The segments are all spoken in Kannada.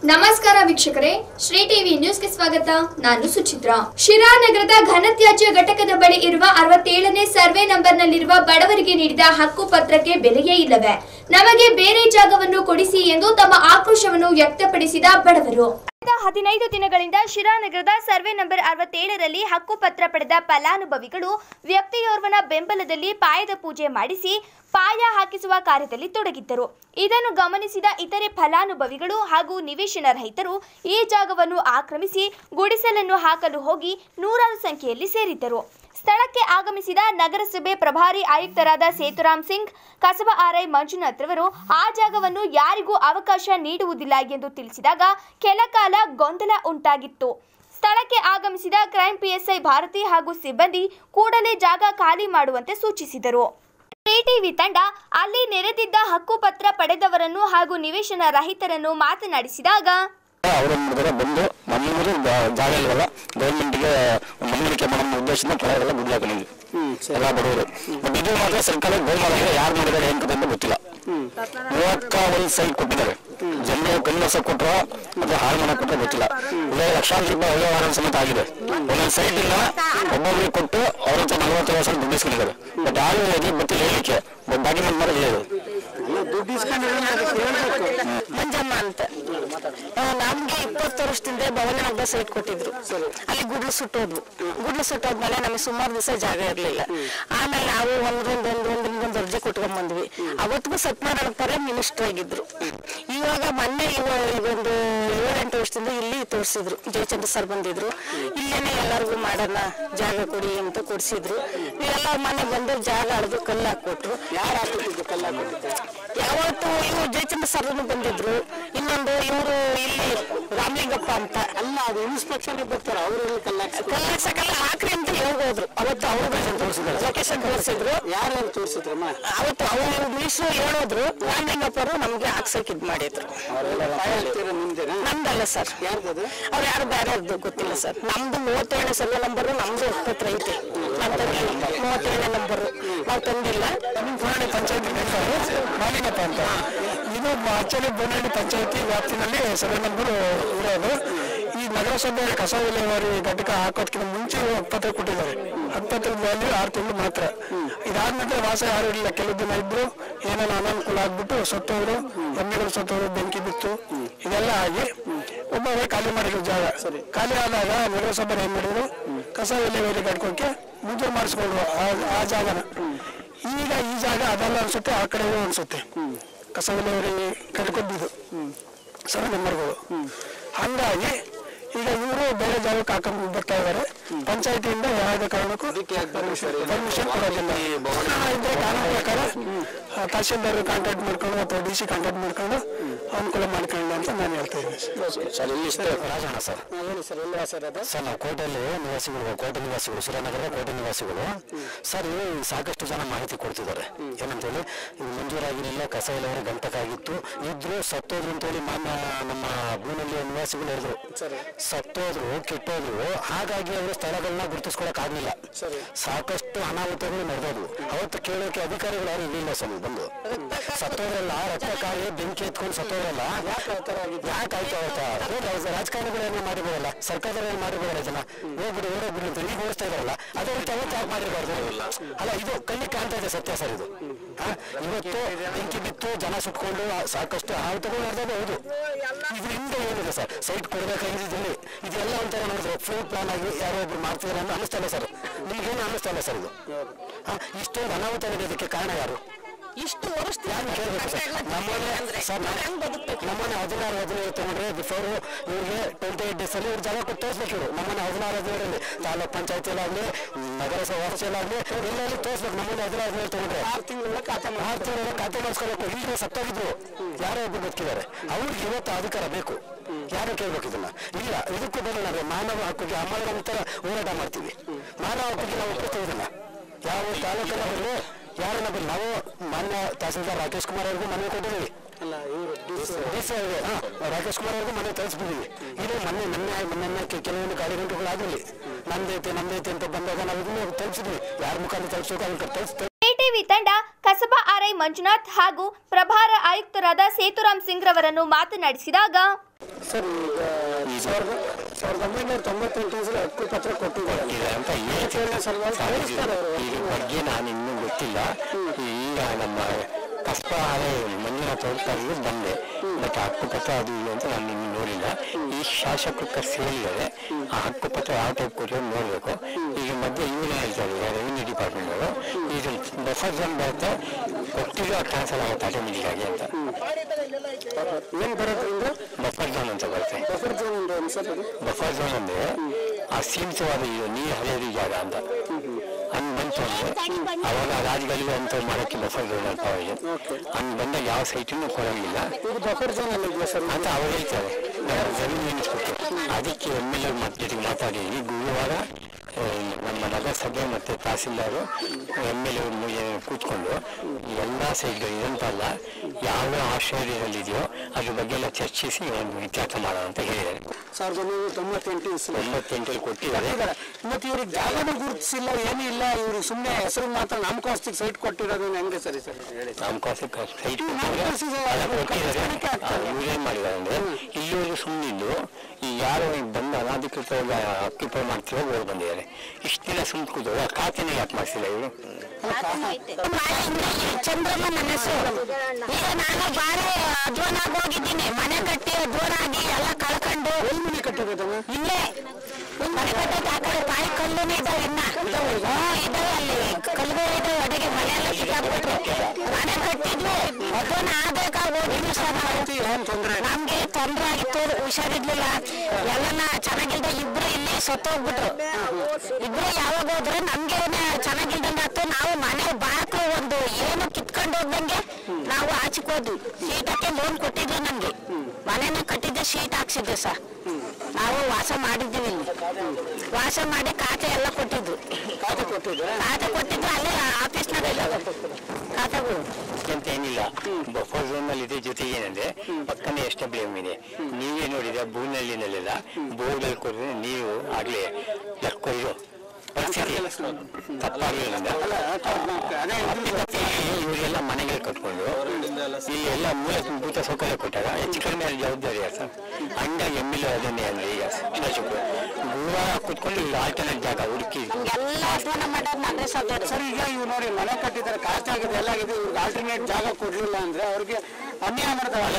ನಮಸ್ಕಾರ ವೀಕ್ಷಕರೇ ಶ್ರೀ ಟಿವಿ ನ್ಯೂಸ್ಗೆ ಸ್ವಾಗತ ನಾನು ಸುಚಿತ್ರಾ ಶಿರಾ ನಗರದ ಘನತ್ಯಾಜ್ಯ ಘಟಕದ ಬಳಿ ಇರುವ ಅರವತ್ತೇಳನೇ ಸರ್ವೆ ನಂಬರ್ನಲ್ಲಿರುವ ಬಡವರಿಗೆ ನೀಡಿದ ಹಕ್ಕು ಪತ್ರಕ್ಕೆ ಬೆಲೆಯೇ ಇಲ್ಲವೇ ನಮಗೆ ಬೇರೆ ಜಾಗವನ್ನು ಕೊಡಿಸಿ ಎಂದು ತಮ್ಮ ಆಕ್ರೋಶವನ್ನು ವ್ಯಕ್ತಪಡಿಸಿದ ಬಡವರು ಕಳೆದ ಹದಿನೈದು ದಿನಗಳಿಂದ ಶಿರಾ ನಗರದ ಸರ್ವೆ ನಂಬರ್ ಅರವತ್ತೇಳರಲ್ಲಿ ಹಕ್ಕುಪತ್ರ ಪಡೆದ ಫಲಾನುಭವಿಗಳು ವ್ಯಕ್ತಿಯೋರ್ವನ ಬೆಂಬಲದಲ್ಲಿ ಪಾಯದ ಪೂಜೆ ಮಾಡಿಸಿ ಪಾಯ ಹಾಕಿಸುವ ಕಾರ್ಯದಲ್ಲಿ ತೊಡಗಿದ್ದರು ಇದನ್ನು ಗಮನಿಸಿದ ಇತರೆ ಫಲಾನುಭವಿಗಳು ಹಾಗೂ ನಿವೇಶನ ರಹಿತರು ಈ ಜಾಗವನ್ನು ಆಕ್ರಮಿಸಿ ಗುಡಿಸಲನ್ನು ಹಾಕಲು ಹೋಗಿ ನೂರಾರು ಸಂಖ್ಯೆಯಲ್ಲಿ ಸೇರಿದ್ದರು ಸ್ಥಳಕ್ಕೆ ಆಗಮಿಸಿದ ನಗರಸಭೆ ಪ್ರಭಾರಿ ಆಯುಕ್ತರಾದ ಸೇತುರಾಮ್ ಸಿಂಗ್ ಕಸಬಾ ಆರ್ಐ ಮಂಜುನಾಥ್ ರವರು ಆ ಜಾಗವನ್ನು ಯಾರಿಗೂ ಅವಕಾಶ ನೀಡುವುದಿಲ್ಲ ಎಂದು ತಿಳಿಸಿದಾಗ ಕೆಲ ಕಾಲ ಗೊಂದಲ ಉಂಟಾಗಿತ್ತು ಸ್ಥಳಕ್ಕೆ ಆಗಮಿಸಿದ ಕ್ರೈಂ ಪಿಎಸ್ಐ ಭಾರತಿ ಹಾಗೂ ಸಿಬ್ಬಂದಿ ಕೂಡಲೇ ಜಾಗ ಖಾಲಿ ಮಾಡುವಂತೆ ಸೂಚಿಸಿದರು ಟಿವಿ ತಂಡ ಅಲ್ಲಿ ನೆರೆದಿದ್ದ ಹಕ್ಕುಪತ್ರ ಪಡೆದವರನ್ನು ಹಾಗೂ ನಿವೇಶನ ರಹಿತರನ್ನು ಮಾತನಾಡಿಸಿದಾಗ ಅವರು ಮಾಡಿದ್ರೆ ಬಂದು ನಮ್ಮೂರು ಬ- ಜಾಗ ಇಲ್ವಲ್ಲ ಗೌರ್ಮೆಂಟ್ಗೆ ಮನವರಿಕೆ ಮಾಡೋ ಉದ್ದೇಶದಿಂದ ಕೆಳಗೆಲ್ಲ ಗುಡ್ಲ ಹಾಕೊಂಡಿದ್ವಿ ಎಲ್ಲ ಬಡವರು ಬಟ್ ಇದು ಮಾತ್ರ ಸರ್ಕಾರ ಗೋಲ್ ಮಾಡಿದ್ರೆ ಯಾರು ಮಾಡಿದ್ದಾರೆ ಏನ್ ಕತೆ ಅಂತ ಗೊತ್ತಿಲ್ಲ ಮೂವತ್ತ ಒಂದು ಸೈಟ್ ಕೊಟ್ಟಿದ್ದಾರೆ ಜನರು ಕಣ್ಣಸ ಕೊಟ್ಟರು ಮತ್ತೆ ಹಾಳು ಮಾಡಕ್ ಕೊಟ್ಟರೆ ಗೊತ್ತಿಲ್ಲ ಇವಾಗ ಲಕ್ಷಾಂತರ ರೂಪಾಯಿ ಅವ್ಯವಹಾರ ಸಮೇತ ಆಗಿದೆ ಒಂದೊಂದು ಸೈಟ್ ಇಂದ ಒಬ್ಬೊಬ್ಬರಿಗೆ ಕೊಟ್ಟು ಅವ್ರ ಹತ್ರ ನಲವತ್ತು ವರ್ಷ ದುಡ್ಡು ಇಸ್ಕೊಂಡಿದ್ದಾರೆ ಬಟ್ ಯಾರು ಹೋಗಿ ಗೊತ್ತಿಲ್ಲ ಹೇಳಿಕೆ ಡಾಕ್ಯುಮೆಂಟ್ ಮಾಡಿ ಇದೆ ದುಡ್ಡು ಇಸ್ಕೊಂಡಿರೋದು ಅದಕ್ಕೆ ಹೇಳ್ಬೇಕು ಮಂಜಮ್ಮ ಅಂತ ಆ, ನಮ್ಗೆ ಇಪ್ಪತ್ತು ವರ್ಷದಿಂದ ಭವನ ಹಬ್ಬ ಸೈಟ್ ಕೊಟ್ಟಿದ್ರು ಅಲ್ಲಿ ಗುಡ್ಲು ಸುಟ್ಟೋದ್ವು ಗುಡ್ಲು ಸುಟ್ಟೋದ್ಮೇಲೆ ನಮಗೆ ಸುಮಾರು ದಿವಸ ಜಾಗ ಇರ್ಲಿಲ್ಲ ಆಮೇಲೆ ನಾವು ಒಂದ್ರಿಂದ ಒಂದು ಒಂದ್ರಿಂದ ಒಂದು ಅರ್ಜಿ ಕೊಟ್ಕೊಂಡ್ ಬಂದ್ವಿ ಅವತ್ತಿಗೂ ಸತ್ಯನಾರಾಯಣ ಪರ ಮಿನಿಸ್ಟರ್ ಆಗಿದ್ರು ಇವಾಗ ಮೊನ್ನೆ ಇವ ಒಂದು ಏಳೆಂಟು ವರ್ಷದಿಂದ ಇಲ್ಲಿ ತೋರಿಸಿದ್ರು ಜಯಚಂದ್ರ ಸರ್ ಬಂದಿದ್ರು ಇಲ್ಲೇನೆ ಎಲ್ಲರಿಗೂ ಮಾಡೋಣ ಜಾಗ ಕೊಡಿ ಅಂತ ಕೊಡ್ಸಿದ್ರು ಇವೆಲ್ಲ ಮನೆ ಬಂದು ಜಾಗ ಅಡ್ದು ಕಲ್ಲು ಹಾಕೊಟ್ರು ಯಾರು ಹಾಕಿದ್ದು ಕಲ್ಲ ಹಾಕಿದ್ದು ಯಾವತ್ತು ಇವ್ರು ಜಯಚಂದ್ರ ಸರ್ ಬಂದಿದ್ರು ಇನ್ನೊಂದು ಇವರು ಇಲ್ಲಿ ರಾಮಲಿಂಗಪ್ಪ ಅಂತ ಅಲ್ಲ ಅದು ಇನ್ಸ್ಪೆಕ್ಷನ್ ಬರ್ತಾರೆ ಅವರು ಕಲ್ಲ ಹಾಕ್ಸಿದ್ರು ಕಲ್ಲಾಕ್ಸಕ್ಕೆಲ್ಲ ಹಾಕ್ರಿ ಅಂತ ಹೇಳ್ಬೋದ್ರು ಅವತ್ತು ಅವರು ತೋರಿಸಿದ್ರು ಲೊಕೇಶನ್ ತೋರಿಸಿದ್ರು ಯಾರ್ಯಾರು ತೋರಿಸಿದ್ರಮ್ಮ ಅವತ್ತು ಅವರು ಮಿನಿಸ್ಟ್ರು ಹೇಳಿದ್ರು ರಾಮಲಿಂಗಪ್ಪ ಅವರು ನಮ್ಗೆ ಹಾಕ್ಸಕ್ ಇದ್ ಮಾಡಿದ್ರು ಅವರೆಲ್ಲ ಪಾಯ ಹಾಕ್ತಿರೋ ನಿಮ್ದೇನಾ ನಮ್ದಲ್ಲ ಸರ್ ಯಾರ್ದದು ಅವ್ರು ಯಾರು ಬೇರೆ ಗೊತ್ತಿಲ್ಲ ಸರ್ ನಮ್ದು ಮೂವತ್ತೇಳನೇ ಸರ್ವೆ ನಂಬರ್ ನಮ್ದು ಹತ್ತತ್ರ ಐತೆ ನಮ್ಮ ತಂದೆ ಮೂವತ್ತೇಳನೇ ನಂಬರ್ ನಾವು ತಂದಿಲ್ಲ ಪುರಾಣಿ ಪಂಚಾಯತಿ ಮಾಲಿನಪ್ಪ ಅಂತ ಇದು ಆಕ್ಚುಲಿ ಬೋನಹಳ್ಳಿ ಪಂಚಾಯತಿ ವ್ಯಾಪ್ತಿನಲ್ಲಿ ಸರ್ವೆ ನಂಬರ್ ಇರೋದು ಈ ನಗರಸಭೆ ಕಸ ವಿಲೇವಾರಿ ಘಟಕ ಹಾಕೋದಕ್ಕಿಂತ ಮುಂಚೆ ಹಕ್ಕುಪತ್ರ ಕೊಟ್ಟಿದ್ದಾರೆ ಹಕ್ಕುಪತ್ರದ ವ್ಯಾಲ್ಯೂ ಆರು ತಿಂಗಳು ಮಾತ್ರ ಇದಾದ ನಂತರ ವಾಸ ಯಾರು ಇಲ್ಲ ಕೆಲವು ದಿನ ಇದ್ರು ಏನೇನೋ ಅನಾನುಕೂಲ ಆಗ್ಬಿಟ್ಟು ಸತ್ತೋದ್ರು ಎಮ್ಮೆಗಳು ಸತ್ತೋದ್ರು ಬೆಂಕಿ ಬಿತ್ತು ಇದೆಲ್ಲ ಆಗಿ ಒಬ್ಬರೇ ಖಾಲಿ ಮಾಡಿದ್ರು ಜಾಗ ಖಾಲಿ ಆದಾಗ ನಗರಸಭೆ ಏನ್ ಮಾಡಿದ್ರು ಕಸ ವಿಲೇವಾರಿ ಘಟಕಕ್ಕೆ ಮುಂದೆ ಮಾಡಿಸ್ಕೊಂಡ್ರು ಆ- ಆ ಜಾಗನ ಈಗ ಈ ಜಾಗ ಅದಲ್ಲ ಅನ್ಸುತ್ತೆ ಆ ಕಡೆ ಅನ್ಸುತ್ತೆ ಕಸ ವಿಲೇವಾರಿ ಕಡ್ಕೊಂಡಿದ್ದು ಸರ್ವೆ ನಂಬರ್ಗಳು ಹಂಗಾಗಿ ಈಗ ಇವರು ಬೇರೆ ಜಾಗಕ್ಕೆ ಹಾಕೊಂಡು ಬರ್ತಾ ಇದ್ದಾರೆ ಪಂಚಾಯತಿಯಿಂದ ಯಾವುದೇ ಕಾರಣಕ್ಕೂ ಪರ್ಮಿಷನ್ ಕೊಡೋದಿಲ್ಲ ಆ, ಇದ್ರೆ ಕಾನೂನು ಪ್ರಕಾರ ಆ, ತಹಶೀಲ್ದಾರ್ ಕಾಂಟ್ಯಾಕ್ಟ್ ಮಾಡ್ಕೊಂಡು ಅಥವಾ ಡಿ ಸಿ ಕಾಂಟ್ಯಾಕ್ಟ್ ಮಾಡ್ಕೊಂಡು ಅನುಕೂಲ ಮಾಡ್ಕೊಂಡು ಅಂತ ನಾನು ಹೇಳ್ತಾ ಇದ್ದೀನಿ ಸರ್ ಇಲ್ಲಿ ರಾಜಣ್ಣ ಸರ್ ಹೇಳಿ ಸರ್ ಎಲ್ಲಿ ವಾಸ ಇರೋದು ಸರ್ ನಾವು ಕೋಟೆಯಲ್ಲಿ ನಿವಾಸಿಗಳು ಕೋಟೆ ನಿವಾಸಿಗಳು ಶ್ರೀನಗರದ ಕೋಟೆ ನಿವಾಸಿಗಳು ಸರ್ ಇವು ಸಾಕಷ್ಟು ಜನ ಮಾಹಿತಿ ಕೊಡ್ತಿದ್ದಾರೆ ಏನಂತೇಳಿ ಇದು ಮಂಜೂರಾಗಿರಲಿಲ್ಲ ಕಸ ಇಲ್ಲವರೆ ಗಂಟಕಾಗಿತ್ತು ಇದ್ರು ಸತ್ತೋದ್ರು ಅಂತೇಳಿ ಮಾನ್ಯ ನಮ್ಮ ಭೂಮಿಯಲ್ಲಿ ನಿವಾಸಿಗಳು ಹೇಳಿದ್ರು ಸತ್ತೋದ್ರು ಕೆಟ್ಟೋದ್ರು ಹಾಗಾಗಿ ಅವರು ಸ್ಥಳಗಳನ್ನ ಗುರುತಿಸ್ಕೊಳಕ್ ಆಗ್ಲಿಲ್ಲ ಸಾಕಷ್ಟು ಅನಾಹುತಗಳು ನಡೆದವು ಅವತ್ತು ಕೇಳೋಕೆ ಅಧಿಕಾರಿಗಳು ಯಾರು ಇರಲಿಲ್ಲ ಸರ್ ಇಲ್ಲಿ ಬಂದು ಸತ್ತೋದ್ರಲ್ಲ ರಕ್ತ ಕಾಯಿ ಬೆಂಕಿ ಎತ್ಕೊಂಡು ಸತ್ತೋದ್ರಲ್ಲ ಯಾಕೆ ಆಯ್ತು ಅವತ್ತ ಹೋಗಿ ರಾಜಕಾರಣಿಗಳು ಏನೋ ಮಾಡಿಬೋದಲ್ಲ ಸರ್ಕಾರದವ್ರು ಏನು ಮಾಡಿಬೋದಲ್ಲ ಜನ ಹೋಗ್ಬಿಡು ಓಡೋಗ್ಬಿಡು ಅಂತ ಈಗ ಓಡಿಸ್ತಾ ಇದಾರಲ್ಲ ಅದೇ ರೀತಿ ಅವತ್ತು ಯಾಕೆ ಮಾಡಿರಬಾರ್ದು ಅಲ್ಲ ಇದು ಕಣ್ಣಿಗೆ ಕಾಣ್ತಾ ಇದೆ ಸತ್ಯ ಸರ್ ಇದು ಆ, ಇವತ್ತು ಬೆಂಕಿ ಬಿತ್ತು ಜನ ಸುಟ್ಕೊಂಡು ಆ, ಸಾಕಷ್ಟು ಆಹುತಗಳು ನಡೆದವು ಹೌದು ಇದು ಹಿಂದೆ ಏನಿದೆ ಸರ್ ಸೈಟ್ ಕೊಡಬೇಕಾಗಿದ್ದು ಇದೆಲ್ಲ ಒಂಥರ ನೋಡಿದ್ರೆ ಫುಲ್ ಪ್ಲಾನ್ ಆಗಿ ಯಾರೋ ಒಬ್ರು ಮಾಡ್ತಿದ್ದಾರೆ ಅಂತ ಅನಿಸ್ತಾ ಇಲ್ಲ ಸರ್ ನಿಮ್ಗೇನು ಅನಿಸ್ತಾ ಇಲ್ಲ ಸರ್ ಇದು ಆ, ಇಷ್ಟೊಂದು ಅನಾಹುತ ನಡೆಯೋದಕ್ಕೆ ಕಾರಣ ಯಾರು ಇಷ್ಟು ವರ್ಷ ಯಾರು ಕೇಳಬೇಕು ಸರ್ ನಮ್ಮನೆ ಸರ್ ನಮ್ಮನೆ ಹದಿನಾರು ಹದಿನೈದು ತಗೊಂಡ್ರೆ ಬಿಫೋರ್ ಇವ್ರಿಗೆ ಟ್ವೆಂಟಿ ಏಟ್ ಡೇಸ್ ಅಲ್ಲಿ ಇವ್ರು ಜಾಗ ಕೊಟ್ಟು ತೋರಿಸ್ಬೇಕು ಇವರು ನಮ್ಮನೆ ಹದಿನಾರು ಹದಿನೇಳರಲ್ಲಿ ತಾಲೂಕ್ ಪಂಚಾಯತಿಲಾಗಲಿ ನಗರಸಭೆ ವಾಸಲಾಗಲಿ ಎಲ್ಲೆಲ್ಲಿ ತೋರಿಸ್ಬೇಕು ನಮ್ಮನೆ ಹದಿನಾರು ಹದಿನೇಳು ತಗೊಂಡ್ರೆ ಆರು ತಿಂಗಳ ಖಾತೆ ಆರು ತಿಂಗಳ ಖಾತೆ ಮಾಡಿಸ್ಕೋಬೇಕು ಈಗ ಸತ್ತೋಗಿದ್ರು ಯಾರೋ ಒಬ್ರು ಬದುಕಿದ್ದಾರೆ ಅವ್ರಿಗೆ ಇವತ್ತು ಅಧಿಕಾರ ಬೇಕು ಯಾರು ಕೇಳ್ಬೇಕು ಇದನ್ನ ಇಲ್ಲ ಇದಕ್ಕೂ ಬರಲ್ಲ ನಾವು ಮಾನವ ಹಕ್ಕಿಗೆ ಅಮರ ನಂತರ ಹೋರಾಟ ಮಾಡ್ತೀವಿ ಮಾನವ ಹಕ್ಕಿಗೆ ನಾವು ಒಪ್ಪಿಸ್ತೀವಿ ಇದನ್ನ ಯಾವ ತಾಲೂಕಲ್ಲ ಬರಲಿ ಯಾರನ್ನ ಬರಲಿ ನಾವು ಮಾನ್ಯ ತಹಸೀಲ್ದಾರ್ ರಾಕೇಶ್ ಕುಮಾರ್ ಅವ್ರಿಗೂ ಮನವಿ ಕೊಟ್ಟಿದ್ದೀವಿ ಅಲ್ಲ ಇವರು ಡಿ ಸಿ ಅವ್ರಿಗೆ, ಹಾ, ರಾಕೇಶ್ ಕುಮಾರ್ ಅವ್ರಿಗೂ ಮನೆ ತರಿಸ್ಬಿಟ್ಟಿವಿ ಇದು ಮೊನ್ನೆ ಮೊನ್ನೆ ಮೊನ್ನೆ ಕೆ- ಕೆಲವೊಂದು ಗಾಡಿ ಗಂಟೆಗಳು ಆಗಲಿ ನಮ್ದೈತೆ ನಮ್ದೈತೆ ಅಂತ ಬಂದಾಗ ನಾವು ಇದನ್ನು ತಲುಪಿಸಿದ್ವಿ ಯಾರ ಮುಖಾಂತರ ತಲುಪಿಸೋಕೆ ಅದಕ್ಕೆ ತಲುಪಿಸ್ತೇವೆ ಟಿವಿ ತಂಡ ಕಸಬಾ ಆರ್ಐ ಮಂಜುನಾಥ್ ಹಾಗೂ ಪ್ರಭಾರ ಆಯುಕ್ತರಾದ ಸೇತುರಾಮ್ ಸಿಂಗ್ ರವರನ್ನು ಮಾತನಾಡಿಸಿದಾಗ ಸರ್ ಈಗ ಸಾವಿರದ ಸಾವಿರದ ಒಂಬೈನೂರ ತೊಂಬತ್ತೆಂಟು ಸಲ ಹಕ್ಕು ಪತ್ರ ಕೊಟ್ಟಿದ್ದಾರೆ ಇದೆ ಅಂತ ಏಳನೇ ಸಲುವಾಗಿ ತೋರಿಸ್ತಾರೆ ಅವರು ಇದ್ರ ಬಗ್ಗೆ ನಾನು ಇನ್ನೂ ಗೊತ್ತಿಲ್ಲ ಈಗ ನಮ್ಮ ಕಸ್ಪ ಅದೇ ಮಂಜುನಾಥ್ ಅವ್ರ ಕರೆದು ಬಂದೆ ಮತ್ತೆ ಹಕ್ಕುಪತ್ರ ಅದು ಇದು ಅಂತ ನಾನು ಇನ್ನೂ ನೋಡಿಲ್ಲ ಈ ಶಾಸಕರು ಕರೆಸಿ ಹೇಳಿದ್ದಾರೆ ಆ ಹಕ್ಕುಪತ್ರ ಯಾವ ಟೈಪ್ ಕೊಟ್ಟಿರೋ ನೋಡಬೇಕು ಈಗ ಮಧ್ಯೆ ಇವನೇ ಹೇಳ್ತಾರೆ ರೆವಿನ್ಯೂ ಡಿಪಾರ್ಟ್ಮೆಂಟ್ ಅವರು ಇದು ಬಫರ್ ಝೋನ್ ಬರುತ್ತೆ ಕೊಟ್ಟಿರೋ ಟ್ರಾನ್ಸ್ಫರ್ ಆಗುತ್ತೆ ಆಟೋಮೆಟಿಕ್ ಆಗಿ ಅಂತ ಏನ್ ಬರೋದ್ರಿಂದ ಬಫರ್ ಝೋನ್ ಅಂತ ಬರುತ್ತೆ ಬಫರ್ ಝೋನ್ ಅಂದ್ರೆ ಏನು ಸರ್ ಅದು ಬಫರ್ ಝೋನ್ ಅಂದ್ರೆ ಆ ಸೀಮಿತವಾದ ಇದು ನೀರು ಹರಿಯೋದು ಜಾಗ ಅಂತ ಹಂಗ್ ಬಂತು ಅಂದ್ರೆ ಅವಾಗ ರಾಜ್ಯಗಳಿಗೆ ಅಂತ ಮಾಡಕ್ಕೆ ಬಫರ್ ಝೋನ್ ಅಂತ ಅವರಿಗೆ ಹಂಗ್ ಬಂದಾಗ ಯಾವ ಸೈಟನ್ನು ಕೊಡಂಗಿಲ್ಲ ಇದು ಬಫರ್ ಝೋನ್ ಅಲ್ಲಿ ಇದೆಯಾ ಸರ್ ಅಂತ ಅವ್ರು ಹೇಳ್ತಾರೆ ನಾವು ಜಮೀನು ಎಣಿಸ್ಬಿಟ್ಟು ಅದಕ್ಕೆ ಎಮ್ ಎಲ್ ಎ ಜೊತೆಗೆ ಮಾತಾಡಿ ಈ ಗುರುವಾರ ಆ, ನಮ್ಮ ನಗರಸಭೆ ಮತ್ತೆ ತಹಸೀಲ್ದಾರು ಎಮ್ ಎಲ್ ಎ ಕೂತ್ಕೊಂಡು ಎಲ್ಲ ಸೈಟ್ಗಳು ಇದಂತಲ್ಲ ಯಾವ ಆಶ್ರಯದಲ್ಲಿದೆಯೋ ಅದ್ರ ಬಗ್ಗೆ ಎಲ್ಲ ಚರ್ಚಿಸಿ ಒಂದು ಇತ್ಯರ್ಥ ಮಾಡೋಣ ಅಂತ ಹೇಳಿದ್ದಾರೆ ಸಾವಿರದ ಒಂಬೈನೂರ ತೊಂಬತ್ತೆಂಟು ಇಸ್ವಿ ಒಂಬತ್ತೆಂಟಲ್ಲಿ ಕೊಟ್ಟಿದ್ದಾರೆ ಕೊಟ್ಟಿದ್ದಾರೆ. ಮತ್ತೆ ಇವ್ರಿಗೆ ಜಾಗನೂ ಗುರುತಿಸಿಲ್ಲ ಏನೂ ಇಲ್ಲ ಇವ್ರಿಗೆ ಸುಮ್ಮನೆ ಹೆಸರು ಮಾತ್ರ ನಾಮಕಾಸ್ತಿಗೆ ಸೈಟ್ ಕೊಟ್ಟಿರೋದು ಹೆಂಗೆ ಸರಿ ಸರ್ ಹೇಳಿ ನಾಮಕಾಸಕ್ಕೆ ಸೈಟ್ ನಾಮಕಾಸಿ ಕೊಟ್ಟಿದ್ದಾರೆ ಇವ್ರೇನ್ ಮಾಡಿದ್ದಾರೆ ಅಂದ್ರೆ ಇಲ್ಲಿವರೆಗೂ ಸುಮ್ಮನಿದ್ದು ಈ ಯಾರು ಈಗ ಬಂದು ಅನಾಧಿಕೃತವಾಗಿ ಆಕ್ಯುಪೈ ಮಾಡ್ತೀವೋ ಅವ್ರು ಬಂದಿದ್ದಾರೆ ಇಷ್ಟು ದಿನ ಸುಮ್ಮನೆ ಕೂತು ಆ ಖಾತೆನೇ ಯಾಕೆ ಮಾಡಿಸಿಲ್ಲ ಇವರು ಚಂದ್ರಮ್ಮ ನನ್ನ ಹೆಸರು ಈಗ ನಾನು ಬಾರಿ ಅಧ್ವಾನ ಹೋಗಿದ್ದೀನಿ ಮನೆ ಕಟ್ಟಿ ಅಧ್ವಾನ ಆಗಿ ಎಲ್ಲ ಕಳ್ಕೊಂಡು ಎಲ್ಲಿ ಮನೆ ಕಟ್ಟಿರೋದಮ್ಮ ಇಲ್ಲೇ ಮನೆ ಕಟ್ಟಕ್ಕೆ ಆ ಕಡೆ ತಾಯಿ ಕಲ್ಲುನು ಇದಾವೆ ಇನ್ನ ಹ್ಮ್, ಇದಾವೆ ಅಲ್ಲಿ ಕಲ್ಲುಗಳು ಇದಾವೆ ಅಡಿಗೆ ಮನೆಯೆಲ್ಲ ಸಿಕ್ಕಾಕ್ಬಿಟ್ರು ಮನೆ ಕಟ್ಟಿದ್ವಿ ಅಧ್ವಾನ ಆಗ್ಬೇಕಾಗಿ ಹೋಗಿದ್ವಿ ಸರ್ ನಾವು ಏನ್ ತೊಂದರೆ ನಮ್ಗೆ ತೊಂದ್ರೆ ಆಗಿತ್ತು ಹುಷಾರಿರ್ಲಿಲ್ಲ ಎಲ್ಲನ ಚೆನ್ನಾಗಿಲ್ದ ಇಬ್ರು ಇಲ್ಲಿ ಸತ್ತೋಗ್ಬಿಟ್ರು ಇಬ್ರು ಯಾವಾಗ ಹೋದ್ರೆ ನಮ್ಗೆ ಚೆನ್ನಾಗಿಲ್ದಂಗ ಆಯ್ತು ನಾವು ಮನೆ ಬಾಕ್ಲು ಒಂದು ಏನು ಕಿತ್ಕೊಂಡು ಹೋಗ್ದಂಗೆ ನಾವು ಆಚೆಗೆ ಹೋದ್ವಿ ಶೀಟಕ್ಕೆ ಲೋನ್ ಕೊಟ್ಟಿದ್ರು ನಮ್ಗೆ ಮನೆನ ಕಟ್ಟಿದ್ದೆ ಶೀಟ್ ಹಾಕ್ಸಿದ್ದೆ ಸರ್ ನಾವು ವಾಸ ಮಾಡಿದ್ದೀವಿ ಇಲ್ಲಿ ವಾಸ ಮಾಡಿ ಖಾತೆ ಎಲ್ಲ ಕೊಟ್ಟಿದ್ರು ಖಾತೆ ಕೊಟ್ಟಿದ್ರೆ ಖಾತೆ ಕೊಟ್ಟಿದ್ರು ಅಲ್ಲೇ ಆಫೀಸ್ನಾಗ ಇದ್ದಾವೆ ಖಾತೆಗಳು ಅಂತ ಏನಿಲ್ಲ ಬಫರ್ ಝೋನ್ ನಲ್ಲಿ ಇದೆ ಜೊತೆಗೆ ಏನಂದ್ರೆ ಪಕ್ಕನೇ ಎಷ್ಟೇ ಬ್ಲೇಮ್ ಇದೆ ನೀವೇ ನೋಡಿದ್ರೆ ಬೂನಲ್ಲಿನಲ್ಲೆಲ್ಲ ಬೋರ್ಡಲ್ಲಿ ಕೊಡಿದ್ರೆ ನೀವು ಆಗ್ಲೇ ಲಕ್ಕೊಯ್ದು ಪರಿಸ್ಥಿತಿ ತಪ್ಪಾಗಲಿಲ್ಲ ಅದೇ ಇವರೆಲ್ಲ ಮನೆಗೆ ಕಟ್ಕೊಂಡು ಇಲ್ಲಿ ಎಲ್ಲ ಮೂಲಭೂತ ಸೌಕರ್ಯ ಕೊಟ್ಟಾಗ ಹೆಚ್ಚು ಕಡಿಮೆ ಅಲ್ಲಿ ಜವಾಬ್ದಾರಿ ಸರ್ ಹಂಗಾಗಿ ಎಮ್ ಎಲ್ ಎ ಅದನ್ನೇ ಅಂದ್ರೆ ಈಗ ಶಾಸಕರು ಗುರುವಾರ ಕುತ್ಕೊಂಡು ಇಲ್ಲಿ ಆಲ್ಟರ್ನೇಟ್ ಜಾಗ ಹುಡುಕಿ ಎಲ್ಲ ಅಧ್ವಾನ ಮಾಡೋದು ನಾನೇ ಸತ್ತೋದು ಸರ್ ಈಗ ಇವ್ ನೋಡಿ ಮನೆ ಕಟ್ಟಿದ್ದಾರೆ ಖಾತೆ ಆಗಿದೆ ಎಲ್ಲ ಆಗಿದೆ ಇವ್ರಿಗೆ ಆಲ್ಟರ್ನೇಟ್ ಜಾಗ ಕೊಡ್ಲಿಲ್ಲ ಅಂದ್ರೆ ಅವ್ರಿಗೆ ಅನ್ಯಾಯ ಮಾಡ್ತಾರೆ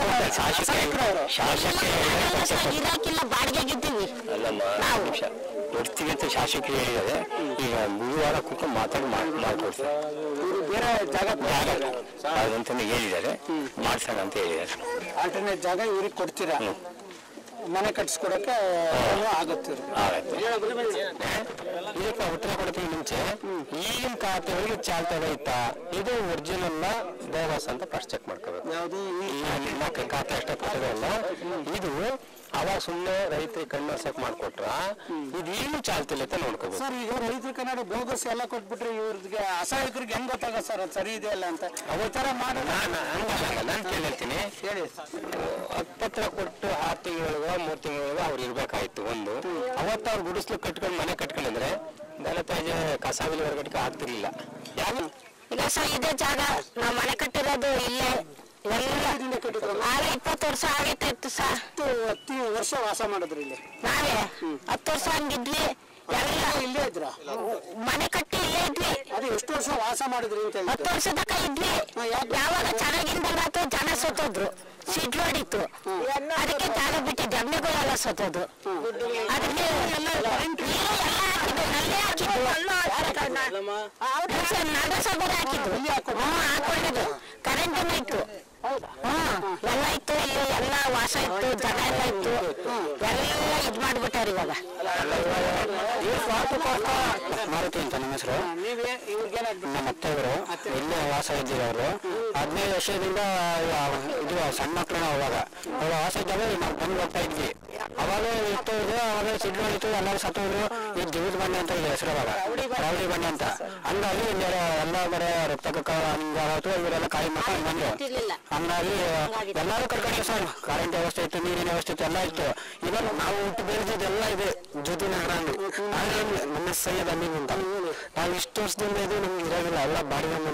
ಶಾಸಕರು ಅವರು ಶಾಸಕ ಇರಾಕಿಲ್ಲ ಬಾಡಿಗೆಗಿದ್ದೀವಿ ಅಲ್ಲಮ್ಮ ನಾವು. ನಿಮಿಷ ಕೊಡ್ತೀವಿ ಅಂತ ಶಾಸಕರು ಹೇಳಿದ್ದಾರೆ ಈಗ ಗುರುವಾರ ಕೂತ್ಕೊಂಡು ಮಾತಾಡಿ ಮಾಡಿ ಮಾಡ್ಕೊಡ್ತಾರೆ ಇವ್ರು ಬೇರೆ ಜಾಗ ಅದಂತಾನೆ ಹೇಳಿದ್ದಾರೆ ಮಾಡ್ಸೋಣ ಅಂತ ಹೇಳಿದ್ದಾರೆ ಆಲ್ಟರ್ನೇಟ್ ಜಾಗ ಇವ್ರಿಗೆ ಕೊಡ್ತೀರಾ ಮನೆ ಕಟ್ಸ್ಕೊಡಕ್ಕೆ ಏನೋ ಆಗುತ್ತೆ ಇವ್ರಿಗೆ. ಆಗತ್ತೆ ಇದಕ್ಕೆ ಉತ್ತರ ಕೊಡ್ತೀವಿ ಮುಂಚೆ ಈಗಿನ ಖಾತೆಗಳಿಗೆ ಚಾಲ್ತಾಗ ಇತ್ತಾ ಇದು ಒರಿಜಿನಲ್ ಬೋಗಸ್ ಅಂತ ಫಸ್ಟ್ ಚೆಕ್ ಮಾಡ್ಕೋಬೇಕು ಯಾವುದು ಈ ಈ ಮಕ್ಕಳ ಖಾತೆ ಅಷ್ಟೇ ಕೊಟ್ಟಿರೋಲ್ಲ ಇದು ಅವಾಗ ಸುಮ್ಮನೆ ರೈತರಿಗೆ ಕಣ್ಣರ್ಸಕ್ ಮಾಡ್ಕೊಟ್ರ ಇದು ಏನು ಚಾಲ್ತಿಲ್ಲ ಅಂತ ನೋಡ್ಕೋಬೇಕು ಸರ್ ಈಗ ರೈತರ ಕನ್ನಡ ಬೋಗಸ್ ಎಲ್ಲ ಕೊಟ್ಬಿಟ್ರೆ ಇವ್ರಿಗೆ ಅಸಹಾಯಕರಿಗೆ ಹೆಂಗ್ ಗೊತ್ತಾಗ ಸರ್ ಅದು ಸರಿ ಇದೆ ಅಲ್ಲ ಅಂತ ಅದೇ ತರ ಮಾಡೋಣ ನಾನು ಹಂಗಲ್ಲ ನಾನು ಕೇಳಿರ್ತೀನಿ ಹೇಳಿ ಹತ್ತತ್ರ ಕೊಟ್ಟು ಆರು ತಿಂಗಳೊಳಗ ಮೂರು ತಿಂಗಳೊಳಗ ಅವ್ರು ಇರ್ಬೇಕಾಯ್ತು ಒಂದು ಅವತ್ತು ಅವ್ರು ಗುಡಿಸ್ಲು ಕಟ್ಕೊಂಡು ಮನೆ ಕಟ್ಕೊಂಡಿದ್ರೆ ದಳತಾಜೆ ಕಸ ವಿಲಿ ಹೊರಗಡೆ ಆಗ್ತಿರ್ಲಿಲ್ಲ ಯಾರು ಇಲ್ಲ ಸರ್ ಇದೇ ಜಾಗ ನಾವು ಮನೆ ಕಟ್ಟಿರೋದು ಇಲ್ಲೇ ಎಲ್ಲ ಆಗ ಇಪ್ಪತ್ತು ವರ್ಷ ಆಗೈತೆ ಇತ್ತು ಸರ್ ಹತ್ತು ಹತ್ತು ವರ್ಷ ವಾಸ ಮಾಡಿದ್ರಿ ಇಲ್ಲಿ ನಾವೇ ಹತ್ತು ವರ್ಷ ಹಂಗಿದ್ವಿ ಎಲ್ಲ ಇಲ್ಲೇ ಇದ್ರ ಮನೆ ಕಟ್ಟಿ ಇಲ್ಲೇ ಇದ್ವಿ ಅದು ಎಷ್ಟು ವರ್ಷ ವಾಸ ಮಾಡಿದ್ರಿ ಅಂತ ಹತ್ತು ಹೇಳಿದ್ರೆ ವರ್ಷ ತನಕ ಇದ್ವಿ ಯಾವಾಗ ಚೆನ್ನಾಗಿಂದಾತು ಜನ ಸತ್ತೋದ್ರು ಸಿಡ್ಲು ಹೊಡಿತು ಅದಕ್ಕೆ ಜಾಗ ಬಿಟ್ಟಿದ್ದೆ ಎಮ್ಮೆಗಳೆಲ್ಲ ಸತ್ತೋದು ಅದಕ್ಕೆ ಎಲ್ಲ ನೀರು ಎಲ್ಲ ಹಾಕಿದ್ದು ನಲ್ಲೇ ಹಾಕಿದ್ದು ನಗರಸಭೆ ಹಾಕಿದ್ದು ಹ್ಞೂ ಹಾಕೊಂಡಿದ್ದು ಕರೆಂಟ್ ಇತ್ತು ಹ್ಮ್ ಎಲ್ಲ ಇತ್ತು ಇಲ್ಲಿ ಎಲ್ಲ ವಾಸ ಇತ್ತು ಜನ ಎಲ್ಲ ಇತ್ತು ಎಲ್ಲ ಇದ್ ಮಾಡ್ಬಿಟ್ಟಾರ ಇವಾಗ ಮಾರುತಿ ಅಂತ ನಮ್ಮ ಹೆಸರು ನೀವೇ ಇವ್ರಿಗೇನಾಗ್ಬೇಕು ನಮ್ಮ ಅತ್ತೆಯವರು ಇಲ್ಲೇ ವಾಸ ಇದ್ದಿರೋರು ಹದಿನೈದು ವರ್ಷದಿಂದ ಯಾವ- ಇದು ಸಣ್ಣ ಮಕ್ಕಳು ಅವಾಗ ಅವಾಗ ವಾಸ ಇದ್ದಾಗ ನಾವು ಬಂದು ಹೋಗ್ತಾ ಇದ್ವಿ ಅವಾಗ ಇತ್ತು ಇದು ಅವಾಗ ಸಿಡ್ಲು ಹೊಡಿತು ಎಲ್ಲರೂ ಸತ್ತೋದ್ರು ಈ ಜೀವಿತ ಬಂಡೆ ಅಂತ ಇದೆ ಹೆಸರು ಅವಾಗ ರೌಡಿ ಬಂಡೆ ಅಂತ ಹಂಗಾಗಿ ಇಲ್ಲಿ ಎಲ್ಲ ಬರೀ ರಕ್ತ ಹಂಗಾತು ಇವರೆಲ್ಲ ಕಾಯಿ ಮಾಡ್ಕೊಂಡು ಬಂದ್ರು ಇರ್ಲಿಲ್ಲ. ಹಂಗಾಗಿ ಎಲ್ಲರೂ ಕರ್ಕೊಂಡು ಸರ್ ಕರೆಂಟ್ ವ್ಯವಸ್ಥೆ ಇತ್ತು ನೀರಿನ ವ್ಯವಸ್ಥೆ ಇತ್ತು ಎಲ್ಲ ಇತ್ತು ಇವಾಗ ನಾವು ಹುಟ್ಟು ಬೆಳೆದಿದ್ದೆಲ್ಲ ಇದೆ ಜೊತೆ ನಗರ ಆದ್ರೆ ನಮ್ಮ ಸೈಯದ್ ಅಮೀನ್ ಅಂತ ನಾವು ಇಷ್ಟು ವರ್ಷದಿಂದ ಇದು ನಮ್ಗೆ ಇರೋದಿಲ್ಲ ಎಲ್ಲ ಬಾಡಿಗೆ ಮನೆ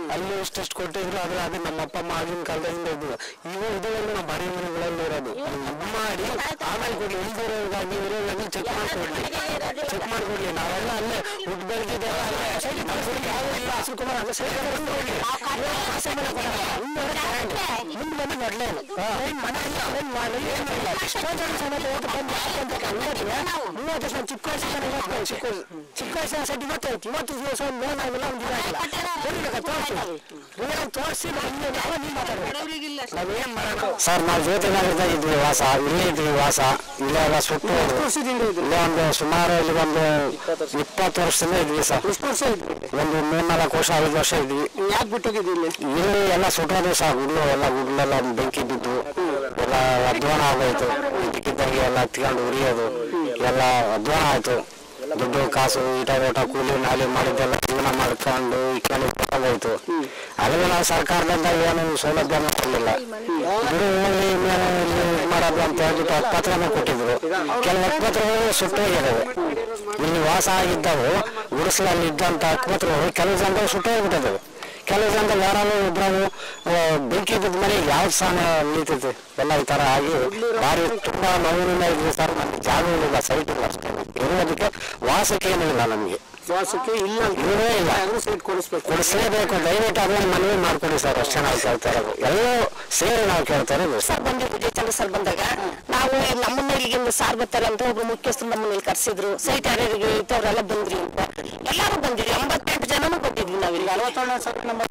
ಅಲ್ಲಿ ಎಷ್ಟೆಷ್ಟು ಕೊಟ್ಟಿದ್ರು ಆದ್ರೆ ಅದು ನಮ್ಮ ಅಪ್ಪ ಅಮ್ಮ ಆಗಿನ ಕಾಲದಿಂದ ಇದ್ದು ಇವು ಇದುವರೆಗೂ ನಮ್ಮ ಮನೆ ಮನೆಗಳಲ್ಲಿ ಇರೋದು ಇದು ಮಾಡಿ ಆಮೇಲೆ ಕೊಡ್ಲಿ ಇಲ್ದಿರೋದಾಗಿ ಇರೋದಾಗಿ ಚೆಕ್ ಮಾಡ್ಕೊಡ್ಲಿ ಚೆಕ್ ಮಾಡ್ಕೊಡ್ಲಿ ನಾವೆಲ್ಲ ಅಲ್ಲೇ ಹುಟ್ಟು ಬೆಳೆದಿದ್ದೇವೆ ಯಾರು ಇಲ್ಲ ಹಸಿರು ಕುಮಾರ್ ಅದೇ ಸೈಡ್ ಆಸೆ ಮೇಲೆ ಕೊಡಲ್ಲ. ಮುಂದೆ ಬಂದು ನಡ್ಲೇ ಇಲ್ಲ. ಏನ್ ಮನೆ ಇಲ್ಲ ಏನ್ ಮಾಡಿ ಏನು ಇಲ್ಲ ಎಷ್ಟೋ ಜನ ಸಮೇತ ಹೋಗಿ ಬಂದು ಹಾಕೊಂತ ಅಂಗಡಿಗೆ ಮೂವತ್ತು ವರ್ಷ ಚಿಕ್ಕ ವಯಸ್ಸಿನ ಇವತ್ತು ಚಿಕ್ಕ ವಯಸ್ಸು- ಚಿಕ್ಕ ವಯಸ್ಸಿನ ಸೆಟ್ ಇವತ್ತು ಇವತ್ತು ದಿವಸ ಒಂದು ಲೋನ್ ಆಗಿಲ್ಲ ಒಂದು ಇದಾಗಿಲ್ಲ ಕೊಡ್ಬೇಕು ತೋರಿಸಿ ರಿಯಲ್ ತೋರಿಸಿ ನಾವು ಯಾವ ನೀವು ಮಾತಾಡ್ಬೇಕು ನಾವೇನ್ ಮಾಡೋಣ ಸರ್ ನಾವು ಜ್ಯೋತಿನಗರದಾಗ ಇದ್ವಿ ವಾಸ ಇಲ್ಲೇ ಇದ್ವಿ ವಾಸ ಇಲ್ಲೆಲ್ಲ ಸುಟ್ಟು ಇಲ್ಲೇ ಒಂದು ಸುಮಾರು ಇಲ್ಲಿ ಒಂದು ಇಪ್ಪತ್ತು ವರ್ಷದಿಂದ ಇದ್ವಿ ಸರ್ ಎಷ್ಟು ವರ್ಷ ಇದ್ವಿ ಒಂದು ಮೂರ್ನಾಲ್ಕು ವರ್ಷ ಐದು ವರ್ಷ ಇದ್ವಿ ಯಾಕೆ ಬಿಟ್ಟೋಗಿದ್ವಿ ಇಲ್ಲಿ ಇಲ್ಲಿ ಎಲ್ಲ ಸುಟ್ಟೋದು ಸರ್ ಗುಡ್ಲು ಎಲ್ಲ ಗುಡ್ಲೆಲ್ಲ ಬೆಂಕಿ ಬಿದ್ದು ಎಲ್ಲ ಅಧ್ವಾನ ಆಗೋಯ್ತು ಇದಕ್ಕಿದ್ದಂಗೆ ಎಲ್ಲ ಹತ್ಕೊಂಡು ಉರಿಯೋದು ಎಲ್ಲ ಅಧ್ವಾನ ಆಯ್ತು ದುಡ್ಡು ಕಾಸು ಈಟ ಊಟ ಕೂಲಿ ನಾಲಿ ಮಾಡಿದ್ದೆಲ್ಲ ಜೀವನ ಮಾಡ್ಕೊಂಡು ಇಟ್ಕೊಂಡು ಹೋಯ್ತು ಅದ್ರಲ್ಲಿ ನಾವು ಸರ್ಕಾರದಿಂದ ಏನು ಸೌಲಭ್ಯ ಕೊಡಲಿಲ್ಲ ಬಿಡು ಹೋಗ್ಲಿ ಮೇಲೆ ಇಲ್ಲಿ ಇದ್ ಮಾಡೋದು ಅಂತ ಹೇಳ್ಬಿಟ್ಟು ಹಕ್ಕತ್ರನ ಕೊಟ್ಟಿದ್ರು ಕೆಲವು ಹಕ್ಕತ್ರಗಳು ಸುಟ್ಟೋಗಿದ್ದಾವೆ ಇಲ್ಲಿ ವಾಸ ಆಗಿದ್ದವು ಗುಡಿಸಲಲ್ಲಿ ಇದ್ದಂತ ಹಕ್ಕತ್ರಗಳು ಕೆಲವು ಜನಗಳು ಸುಟ್ಟೋಗ್ಬಿಟ್ಟಿದ್ದಾವೆ ಕೆಲವು ಜನಗಳು ಯಾರು ಇಬ್ಬರು ಬೆಂಕಿ ಬಿದ್ದ ಮೇಲೆ ಯಾವ ಸ್ಥಾನ ನಿಂತೈತೆ ಎಲ್ಲ ಈ ತರ ಆಗಿ ಭಾರಿ ತುಂಬಾ ನೋವಿನಿಂದ ಇದ್ವಿ ಸರ್ ನಮ್ಗೆ ಜಾಗ ಇಲ್ಲ ಸೈಟ್ ಇಲ್ಲ ಅಷ್ಟೇ ಇರೋದಕ್ಕೆ ವಾಸಕ್ಕೆ ಏನೂ ಇಲ್ಲ ನಮಗೆ ವಾಸಕ್ಕೆ ಇಲ್ಲ ಇವೇ ಇಲ್ಲ ಸೈಟ್ ಕೊಡಿಸ್ಬೇಕು ಕೊಡಿಸ್ಲೇಬೇಕು ದಯವಿಟ್ಟು ಅದನ್ನ ಮನವಿ ಮಾಡ್ಕೊಡಿ ಸರ್ ಅಷ್ಟೇ ನಾವು ಕೇಳ್ತಾ ಇರೋದು ಎಲ್ಲರೂ ಸೇರಿ ನಾವು ಕೇಳ್ತಾ ಇರೋದು ಸರ್ ಬಂದಿದ್ದು ಚಂದ್ರ ಸರ್ ಬಂದಾಗ ನಾವು ನಮ್ಮನ್ನ ಇಲ್ಲಿಗಿಂದ ಸಾರ್ ಬರ್ತಾರೆ ಅಂತ ಒಬ್ರು ಮುಖ್ಯಸ್ಥರು ನಮ್ಮನ್ನ ಇಲ್ಲಿ ಕರ್ಸಿದ್ರು ಸೈಟ್ ಯಾರ್ಯಾರಿಗೆ ಇದ್ದವರೆಲ್ಲ ಬಂದ್ರಿ ಅಂತ ಎಲ್ಲರೂ ಬಂದಿದ್ವಿ ಎಂಬತ್ತೆಂಟು ಜನನೂ ಕೊಟ್ಟಿದ್ವಿ ನಾವಿಲ್ಲಿ ನಲವತ್ತೇಳನೇ ಸರ್ ನಂಬರ್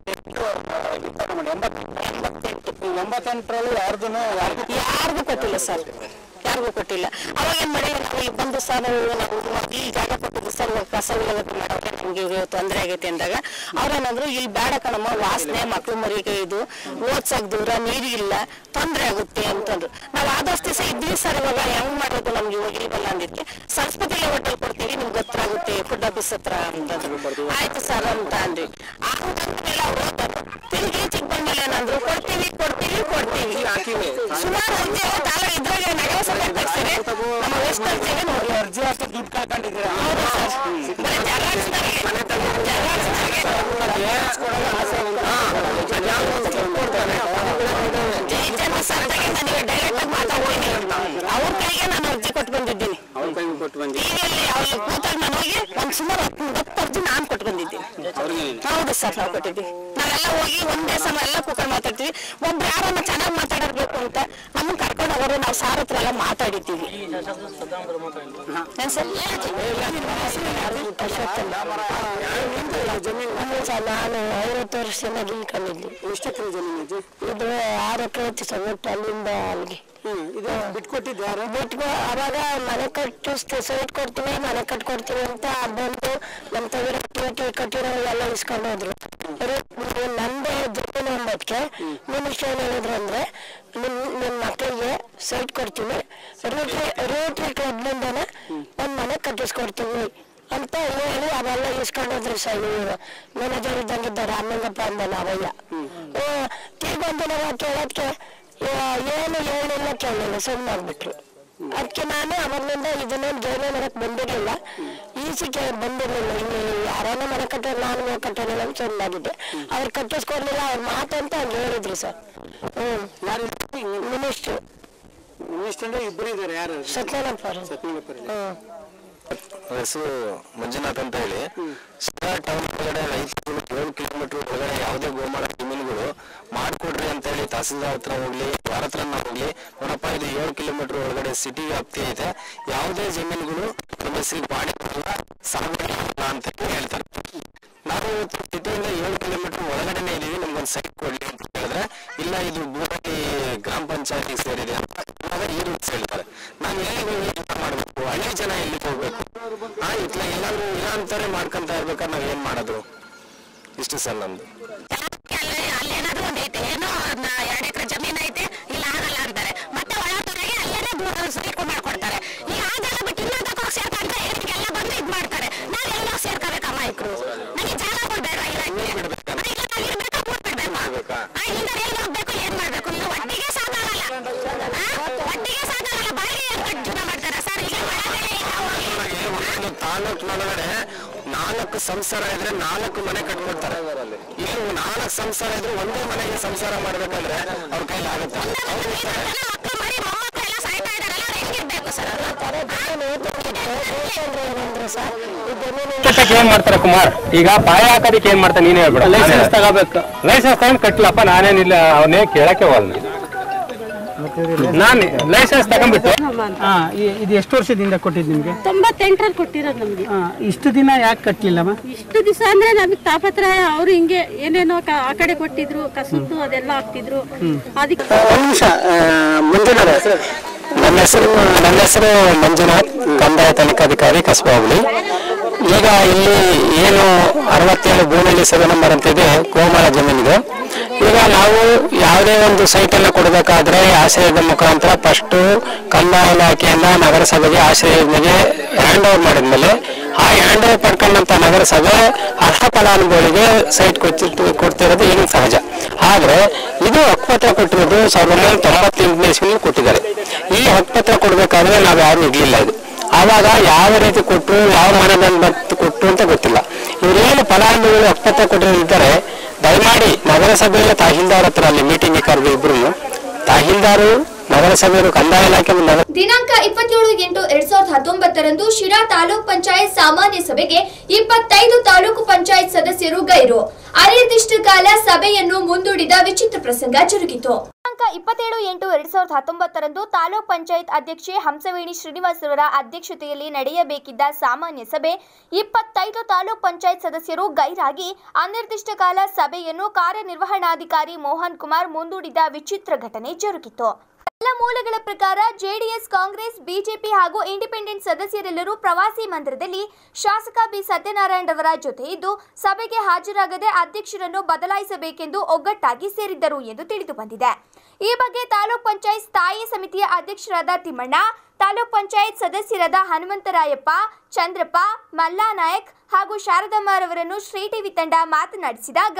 ಎಂಬತ್ತೆಂಟು ಎಂಬತ್ತೆಂಟರಲ್ಲಿ ಯಾರ್ದು ಯಾರ್ದು ಯಾರಿಗೂ ಕೊಟ್ಟಿಲ್ಲ ಸರ್ ಯಾರಿಗೂ ಕೊಟ್ಟಿಲ್ಲ ಅವಾಗ ಏನ್ ಮಾಡಿ ನಾವು ಇಲ್ಲಿ ಬಂದು ಸರ್ ನಾವು ನಾವು ಈ ಜಾಗ ಕೊಟ್ಟಿದ್ದು ಸರ್ ಇವಾಗ ಕಸ ವಿಲೇವಾರಿ ಮಾಡೋಕೆ ನಮ್ಗೆ ಇವಾಗ ತೊಂದರೆ ಆಗೈತೆ ಅಂದಾಗ ಅವ್ರೇನಂದ್ರು ಇಲ್ಲಿ ಬೇಡ ಕಣಮ್ಮ ವಾಸನೆ ಮಕ್ಳು ಮರಿಗೆ ಇದು ಓದ್ಸಕ್ ದೂರ ನೀರಿಲ್ಲ ತೊಂದರೆ ಆಗುತ್ತೆ ಅಂತಂದ್ರು ನಾವು ಆದಷ್ಟು ದಿವಸ ಇದ್ವಿ ಸರ್ ಇವಾಗ ಹೆಂಗ್ ಮಾಡೋದು ನಮ್ಗೆ ಇವಾಗ ಇಲ್ವಲ್ಲ ಅಂದಿದ್ಕೆ ಸಂಸ್ಕೃತಿ ಹೋಟೆಲ್ ಕೊಡ್ತೀವಿ ನಿಮ್ಗೆ ಹತ್ರ ಆಗುತ್ತೆ ಫುಡ್ ಆಫೀಸ್ ಹತ್ರ ಅಂತಂದ್ರು ಆಯ್ತು ಸರ್ ಅಂತ ಅಂದ್ವಿ ಆಮೇಲೆ ಹೋದ್ರು ತಿರುಗಿ ಚಿಕ್ಕಬಳ್ಳಾರಿ ಏನಂದ್ರು ಕೊಡ್ತೀವಿ ಕೊಡ್ತೀವಿ ಕೊಡ್ತೀವಿ ಸುಮಾರು ಅರ್ಜಿ ಕಾಲ ಇದ್ರಾಗ ನಗರ ಸಭೆ ತೆಗ್ಸಿರಿ ನಮ್ಮ ಎಷ್ಟು ಅರ್ಜಿಗೆ ನೋಡಿ ಅರ್ಜಿ ಅಷ್ಟು ದುಡ್ಡು ಕಾಕೊಂಡಿದ್ದೀರಾ ಹೌದು ಸರ್ ಬರೀ ಜೆರಾಕ್ಸ್ದಾಗೆ ಜಯಚಂದ್ರ ಸರ್ ತಾಗೆ ನನಗೆ ಡೈರೆಕ್ಟ್ ಆಗಿ ಮಾತಾಡ್ತೀನಿ ಅವ್ರ ಕೈಗೆ ನಾನು ಅರ್ಜಿ ಕೊಟ್ಟು ಬಂದಿದ್ದೀನಿ ಅವ್ರ ಕೈಗೆ ಕೊಟ್ಟು ಬಂದಿ ಟಿವಿಯಲ್ಲಿ ಅವ್ರು ಕೂತಾಗ ನಾನು ಹೋಗಿ ಒಂದ್ ಸುಮಾರು ಹತ್ತು ಹತ್ತು ಅರ್ಜಿ ನಾನು ಕೊಟ್ಟು ಬಂದಿದ್ದೀನಿ ಹೌದು ಸರ್ ನಾವು ಕೊಟ್ಟಿದ್ವಿ ನಾವೆಲ್ಲ ಹೋಗಿ ಒಂದೇ ಸಮ ಎಲ್ಲ ಕೂತ್ಕೊಂಡು ಮಾತಾಡ್ತೀವಿ ಒಬ್ರು ಯಾರನ್ನ ಚೆನ್ನಾಗಿ ಮಾತಾಡಬೇಕು ಅಂತ ನಮ್ಮನ್ನ ಕರ್ಕೊಂಡು ಹೋಗೋರು ನಾವು ಸಾರ್ ಹತ್ರ ಎಲ್ಲ ಮಾತಾಡಿದ್ದೀವಿ ಏನ್ ಸರ್ ನಾನು ಐವತ್ತು ವರ್ಷದಿಂದ ನಿಂತ್ಕೊಂಡಿದ್ದೆ ಎಷ್ಟು ಎಕರೆ ಜಮೀನು ಇದೆ ಇದು ಆರು ಎಕರೆ ಐತಿ ಸರ್ ಒಟ್ಟು ಅಲ್ಲಿಂದ ಅಲ್ಲಿಗೆ ಹ್ಮ್ ಇದು ಬಿಟ್ಕೊಟ್ಟಿದ್ದು ಯಾರು ಬಿಟ್ಕೊ ಅವಾಗ ಮನೆ ಕಟ್ಟು ಸೈಟ್ ಕೊಡ್ತೀವಿ ಮನೆ ಕಟ್ಕೊಡ್ತೀವಿ ಅಂತ ಬಂದು ನಮ್ಮ ತಗಿರೋ ಪೇಟೆ ಕಟ್ಟಿರೋ ಎಲ್ಲ ಇಸ್ಕೊಂಡು ಹೋದ್ರು ರು- ನಂದೇ ಜಮೀನು ಅಂಬದಕ್ಕೆ ಮಿನಿಸ್ಟರ್ ಏನ್ ಹೇಳಿದ್ರು ಅಂದ್ರೆ ನಿಮ್ ನಿಮ್ ಮಕ್ಕಳಿಗೆ ಸೈಟ್ ಕೊಡ್ತೀವಿ ರೋಟ್ರಿ ರೋಟ್ರಿ ಕ್ಲಬ್ನಿಂದನೇ ಒಂದ್ ಮನೆ ಕಟ್ಟಿಸ್ಕೊಡ್ತೀವಿ ಅಂತ ಹೇಳಿ ಅವೆಲ್ಲ ಇಸ್ಕೊಂಡು ಹೋದ್ರು ಸರ್ ಇವರು ಮ್ಯಾನೇಜರ್ ಇದ್ದಂಗಿದ್ದ ರಾಮಲಿಂಗಪ್ಪ ಅಂದ ನಾವಯ್ಯ ತಿರ್ಗೊಂದು ನಾವು ಕೇಳೋದಕ್ಕೆ ಏನು ಹೇಳಿಲ್ಲ ಕೇಳಲಿಲ್ಲ ಸುಮ್ಮನೆ ಆಗ್ಬಿಟ್ರು ಅದಕ್ಕೆ ನಾನು ಅವಾಗಿಂದ ಇದನ್ನೇನು ಜೈಲು ಮಾಡಕ್ ಬಂದಿರಲಿಲ್ಲ ಈಚೆಗೆ ಬಂದಿರಲಿಲ್ಲ ಇಲ್ಲಿ ಯಾರನ್ನ ಮನೆ ಕಟ್ಟ ನಾನು ಕಟ್ಟಲಿಲ್ಲ ಅಂತ ಸುಮ್ಮನಾಗಿದ್ದೆ ಅವ್ರು ಕಟ್ಟಿಸ್ಕೊಡ್ಲಿಲ್ಲ ಅವ್ರ ಮಾತಂತ ಹಂಗೆ ಹೇಳಿದ್ರು ಸರ್ ಹ್ಮ್ ಮಿನಿಸ್ಟ್ರು ಇಷ್ಟಂದ್ರೆ ಇಬ್ಬರು ಇದ್ದಾರೆ ಯಾರು ಸತ್ಯನಪ್ಪ ಅವರು ಸತ್ಯನಾರಾಯಣ ಹ್ಮ್ ಹೆಸರು ಮಂಜುನಾಥ್ ಅಂತ ಹೇಳಿ ಶಿರಾ ಟೌನ್ ಒಳಗಡೆ ರೈತರು ಏಳು ಕಿಲೋಮೀಟರ್ ಒಳಗಡೆ ಯಾವುದೇ ಗೋಮಾಳ ಜಮೀನುಗಳು ಮಾಡ್ಕೊಡ್ರಿ ಅಂತ ಹೇಳಿ ತಹಸೀಲ್ದಾರ್ ಹತ್ರ ಹೋಗ್ಲಿ ಯಾರ ಹತ್ರನ ಹೋಗ್ಲಿ ನೋಡಪ್ಪ ಇದು ಏಳು ಕಿಲೋಮೀಟರ್ ಒಳಗಡೆ ಸಿಟಿ ವ್ಯಾಪ್ತಿ ಐತೆ ಯಾವುದೇ ಜಮೀನುಗಳು ನಮ್ಮ ಹೆಸರಿಗೆ ಮಾಡಿಕೊಡಲ್ಲ ಸಾಗುವಳಿ ಇಲ್ಲ ಅಂತ ಹೇಳಿ ಹೇಳ್ತಾರೆ ನಾವು ಇವತ್ತು ಸಿಟಿಯಿಂದ ಏಳು ಕಿಲೋಮೀಟರ್ ಒಳಗಡೆನೆ ಇದೀವಿ ನಮ್ಗೊಂದು ಸೈಟ್ ಕೊಡ್ಲಿ ಅಂತ ಹೇಳಿದ್ರೆ ಇಲ್ಲ ಇದು ಬೂಡಲ್ಲಿ ಗ್ರಾಮ ಪಂಚಾಯತಿಗೆ ಸೇರಿದೆ ಅಂತ ಇವಾಗ ಈ ರೂಲ್ಸ್ ಹೇಳ್ತಾರೆ ನಾನು ಎಲ್ಲಿ ಹೋಗಿ ಊಟ ಮಾಡ್ಬೇಕು ಹಳ್ಳಿ ಜನ ಎಲ್ಲಿಗೆ ಹೋಗ್ಬೇಕು ಆ ಇತ್ಲ ಎಲ್ಲಾದ್ರೂ ಇಲ್ಲ ಅಂತಾರೆ ಮಾಡ್ಕೊಂತ ಇರ್ಬೇಕಾದ್ರೆ ನಾವ್ ಏನ್ ಮಾಡೋದು ಇಷ್ಟು ಸರ್ ನಮ್ದು ಅಲ್ಲಿ ಅಲ್ಲೇನಾದ್ರೂ ಒಂದ್ ಐತೆ ಏನೋ ಅದ್ನ ಎರಡ್ ಎಕರೆ ಜಮೀನ್ ಐತೆ ಇಲ್ಲ ಆಗಲ್ಲ ಅಂತಾರೆ ಮತ್ತೆ ಒಳ ಹೊರಗೆ ಅಲ್ಲೇನೆ ದೂರ ಸೈಟ್ ಮಾಡ್ಕೊಡ್ತಾರೆ ಈಗ ಆಗಲ್ಲ ಬಿಟ್ಟು ಇನ್ನೊಂದಕ್ಕೆ ಹೋಗಿ ಸೇರ್ಕೊಂತ ಇದಕ್ಕೆಲ್ಲ ಬಂದು ಇದ್ ಮಾಡ್ತಾರೆ ನಾವ್ ಎಲ್ಲ ಸೇರ್ಕೋಬೇಕು ಅಮಾಯಕರು ನನಗೆ ಜಾಗ ಕೊಡ್ಬೇಡ ಇರಕ್ಕೆ ಇಲ್ಲ ನಾವ್ ಇರ್ಬೇಕಾ ಊರ್ ಬಿಡ್ಬೇಕು ಆ, ಇಲ್ಲಿಂದ ಎಲ್ಲಿ ಹೋಗ್ಬೇಕು ಏನ್ ಮಾಡ್ಬೇಕು ನೀವು ಒಟ್ಟಿಗೆ ಸಾಕಾಗಲ್ಲ ಆ, ಒಟ್ಟಿಗೆ ಸಾಕಾಗಲ್ಲ ಬಾಡಿಗೆ ಏನ್ ಕಟ್ ಜೀವನ ಮಾಡ್ತಾರೆ ಸರ್ ಈಗ ಒಳಗಡೆ ಇಲ್ಲ ಹೋಗಿ ಒಂದು ತಾಲೂಕಿನೊಳಗಡೆ ನಾಲ್ಕು ಸಂಸಾರ ಇದ್ರೆ ನಾಲ್ಕು ಮನೆ ಕಟ್ಕೊಡ್ತಾರೆ ಇಲ್ಲಿ ನಾಲ್ಕು ಸಂಸಾರ ಇದ್ರೆ ಒಂದೇ ಮನೆಗೆ ಸಂಸಾರ ಮಾಡ್ಬೇಕಂದ್ರೆ ಅವ್ರ ಕೈಲಿ ಆಗುತ್ತೆ ಅವ್ರು ಮಕ್ಕಳು ಮರಿ ಮೊಮ್ಮಕ್ಕಳು ಎಲ್ಲ ಸಾಯ್ತಾ ಇದಾರಲ್ಲ ಅವ್ರು ಹೆಂಗಿರ್ಬೇಕು ಸರ್ ಕಟ್ಟಕ್ಕೆ ಏನ್ ಮಾಡ್ತಾರೆ ಕುಮಾರ್ ಈಗ ಪಾಯ ಹಾಕೋದಕ್ಕೆ ಏನ್ ಮಾಡ್ತಾರೆ ನೀನೇ ಹೇಳ್ಬಿಡ ಲೈಸೆನ್ಸ್ ತಗೋಬೇಕು ಲೈಸೆನ್ಸ್ ತಗೊಂಡ್ ಕಟ್ಲಪ್ಪ ನಾನೇನಿಲ್ಲ ಅವನೇ ಕೇಳಕ್ಕೆ ಹೋಗಲ್ಲ ನಾನು ಲೈಸೆನ್ಸ್ ತಗೊಂಡ್ಬಿಟ್ಟು ಹಾ ಇ- ಇದು ಎಷ್ಟು ವರ್ಷದಿಂದ ಕೊಟ್ಟಿದ್ದು ನಿಮ್ಗೆ ತೊಂಬತ್ತೆಂಟರಲ್ಲಿ ಕೊಟ್ಟಿರೋದು ನಮಗೆ ಹಾ, ಇಷ್ಟು ದಿನ ಯಾಕೆ ಕಟ್ಟಲಿಲ್ಲಮ್ಮ ಇಷ್ಟು ದಿವಸ ಅಂದ್ರೆ ನಮಗೆ ತಾಪತ್ರಯ ಅವರು ಹಿಂಗೆ ಏನೇನೋ ಕ- ಆ ಕಡೆ ಕೊಟ್ಟಿದ್ರು ಕಸುತ್ತು ಅದೆಲ್ಲ ಹಾಕ್ತಿದ್ರು ಅದಕ್ಕೆ ಒಂದು ನಿಮಿಷ ಮಂಜುನಾಥ್ ನನ್ನ ಹೆಸರು ನನ್ನ ಹೆಸರು ಮಂಜುನಾಥ್ ಕಂದಾಯ ತನಿಖಾಧಿಕಾರಿ ಕಸಬಾ ಹೋಬಳಿ ಈಗ ಇಲ್ಲಿ ಏನು ಅರವತ್ತೇಳು ಭೂಮಿಯಲ್ಲಿ ಸರ್ವೆ ನಂಬರ್ ಅಂತ ಇದೆ ಗೋಮಾಳ ಜಮೀನಿದೆ ಈಗ ನಾವು ಯಾವುದೇ ಒಂದು ಸೈಟ್ ಅನ್ನು ಕೊಡಬೇಕಾದ್ರೆ ಆಶ್ರಯದ ಮುಖಾಂತರ ಫಸ್ಟ್ ಕಂದಾಯ ಇಲಾಖೆಯಿಂದ ನಗರಸಭೆಗೆ ಆಶ್ರಯ ಯೋಜನೆಗೆ ಹ್ಯಾಂಡ್ ಓವರ್ ಮಾಡಿದ್ಮೇಲೆ ಆ ಹ್ಯಾಂಡ್ ಓವರ್ ಪಡ್ಕೊಂಡಂತ ನಗರಸಭೆ ಅರ್ಹ ಫಲಾನುಭವಿಗೆ ಸೈಟ್ ಕೊಡ್ತಿಟ್ಟು ಕೊಡ್ತಿರೋದು ಏನು ಸಹಜ ಆದ್ರೆ ಇದು ಹಕ್ಕುಪತ್ರ ಕೊಟ್ಟಿರೋದು ಸಾವಿರದ ಒಂಬೈನೂರ ತೊಂಬತ್ತೆಂಟನೇ ಇಸ್ವಿನಲ್ಲಿ ಕೊಟ್ಟಿದ್ದಾರೆ ಈ ಹಕ್ಕುಪತ್ರ ಕೊಡಬೇಕಾದ್ರೆ ನಾವು ಯಾರು ಇರ್ಲಿಲ್ಲ ಇದು ಆವಾಗ ಯಾವ ರೀತಿ ಕೊಟ್ಟರು ಯಾವ ಮಾನದಂಡ ಬಂತು ಕೊಟ್ಟರು ಅಂತ ಗೊತ್ತಿಲ್ಲ ಇವರೇನು ಫಲಾನುಭವಿಗಳು ಹಕ್ಕುಪತ್ರ ಕೊಟ್ಟಿದ್ದಾರೆ ದಯಮಾಡಿ ನಗರಸಭೆಯ ತಹಶೀಲ್ದಾರ್ ಹತ್ರ ಅಲ್ಲಿ ಮೀಟಿಂಗ್ ಕರೆದು ಇಬ್ರು ತಹಶೀಲ್ದಾರು ನಗರಸಭೆಯವರು ಕಂದಾಯ ಇಲಾಖೆ ಮತ್ತು ನಗರ ದಿನಾಂಕ ಇಪ್ಪತ್ತೇಳು ಎಂಟು ಎರಡ್ ಸಾವಿರದ ಹತ್ತೊಂಬತ್ತರಂದು ಶಿರಾ ತಾಲೂಕ್ ಪಂಚಾಯತ್ ಸಾಮಾನ್ಯ ಸಭೆಗೆ ಇಪ್ಪತ್ತೈದು ತಾಲೂಕು ಪಂಚಾಯತ್ ಸದಸ್ಯರು ಗೈರು ಅನಿರ್ದಿಷ್ಟ ಕಾಲ ಸಭೆಯನ್ನು ಮುಂದೂಡಿದ ವಿಚಿತ್ರ ಪ್ರಸಂಗ ಜರುಗಿತು ದಿನಾಂಕ ಇಪ್ಪತ್ತೇಳು ಎಂಟು ಎರಡ್ ಸಾವಿರದ ಹತ್ತೊಂಬತ್ತರಂದು ತಾಲೂಕ್ ಪಂಚಾಯತ್ ಅಧ್ಯಕ್ಷೆ ಹಂಸವೇಣಿ ಶ್ರೀನಿವಾಸ್ ಅವರ ಅಧ್ಯಕ್ಷತೆಯಲ್ಲಿ ನಡೆಯಬೇಕಿದ್ದ ಸಾಮಾನ್ಯ ಸಭೆ ಇಪ್ಪತ್ತೈದು ತಾಲೂಕ್ ಪಂಚಾಯತ್ ಸದಸ್ಯರು ಗೈರಾಗಿ ಅನಿರ್ದಿಷ್ಟ ಕಾಲ ಸಭೆಯನ್ನು ಕಾರ್ಯನಿರ್ವಹಣಾಧಿಕಾರಿ ಮೋಹನ್ ಕುಮಾರ್ ಮುಂದೂಡಿದ ವಿಚಿತ್ರ ಘಟನೆ ಜರುಗಿತು ಎಲ್ಲ ಮೂಲಗಳ ಪ್ರಕಾರ ಜೆಡಿಎಸ್ ಕಾಂಗ್ರೆಸ್ ಬಿಜೆಪಿ ಹಾಗೂ ಇಂಡಿಪೆಂಡೆಂಟ್ ಸದಸ್ಯರೆಲ್ಲರೂ ಪ್ರವಾಸಿ ಮಂದಿರದಲ್ಲಿ ಶಾಸಕ ಬಿ ಸತ್ಯನಾರಾಯಣ್ ಅವರ ಜೊತೆ ಇದ್ದು ಸಭೆಗೆ ಹಾಜರಾಗದೆ ಅಧ್ಯಕ್ಷರನ್ನು ಬದಲಾಯಿಸಬೇಕೆಂದು ಒಗ್ಗಟ್ಟಾಗಿ ಸೇರಿದ್ದರು ಎಂದು ತಿಳಿದು ಬಂದಿದೆ ಈ ಬಗ್ಗೆ ತಾಲೂಕ್ ಪಂಚಾಯತ್ ಸ್ಥಾಯಿ ಸಮಿತಿಯ ಅಧ್ಯಕ್ಷರಾದ ತಿಮ್ಮಣ್ಣ ತಾಲೂಕ್ ಪಂಚಾಯತ್ ಸದಸ್ಯರಾದ ಹನುಮಂತರಾಯಪ್ಪ ಚಂದ್ರಪ್ಪ ಮಲ್ಲಾನಾಯಕ್ ಹಾಗೂ ಶಾರದಮ್ಮರವರನ್ನು ಶ್ರೀ ಟಿವಿ ತಂಡ ಮಾತನಾಡಿಸಿದಾಗ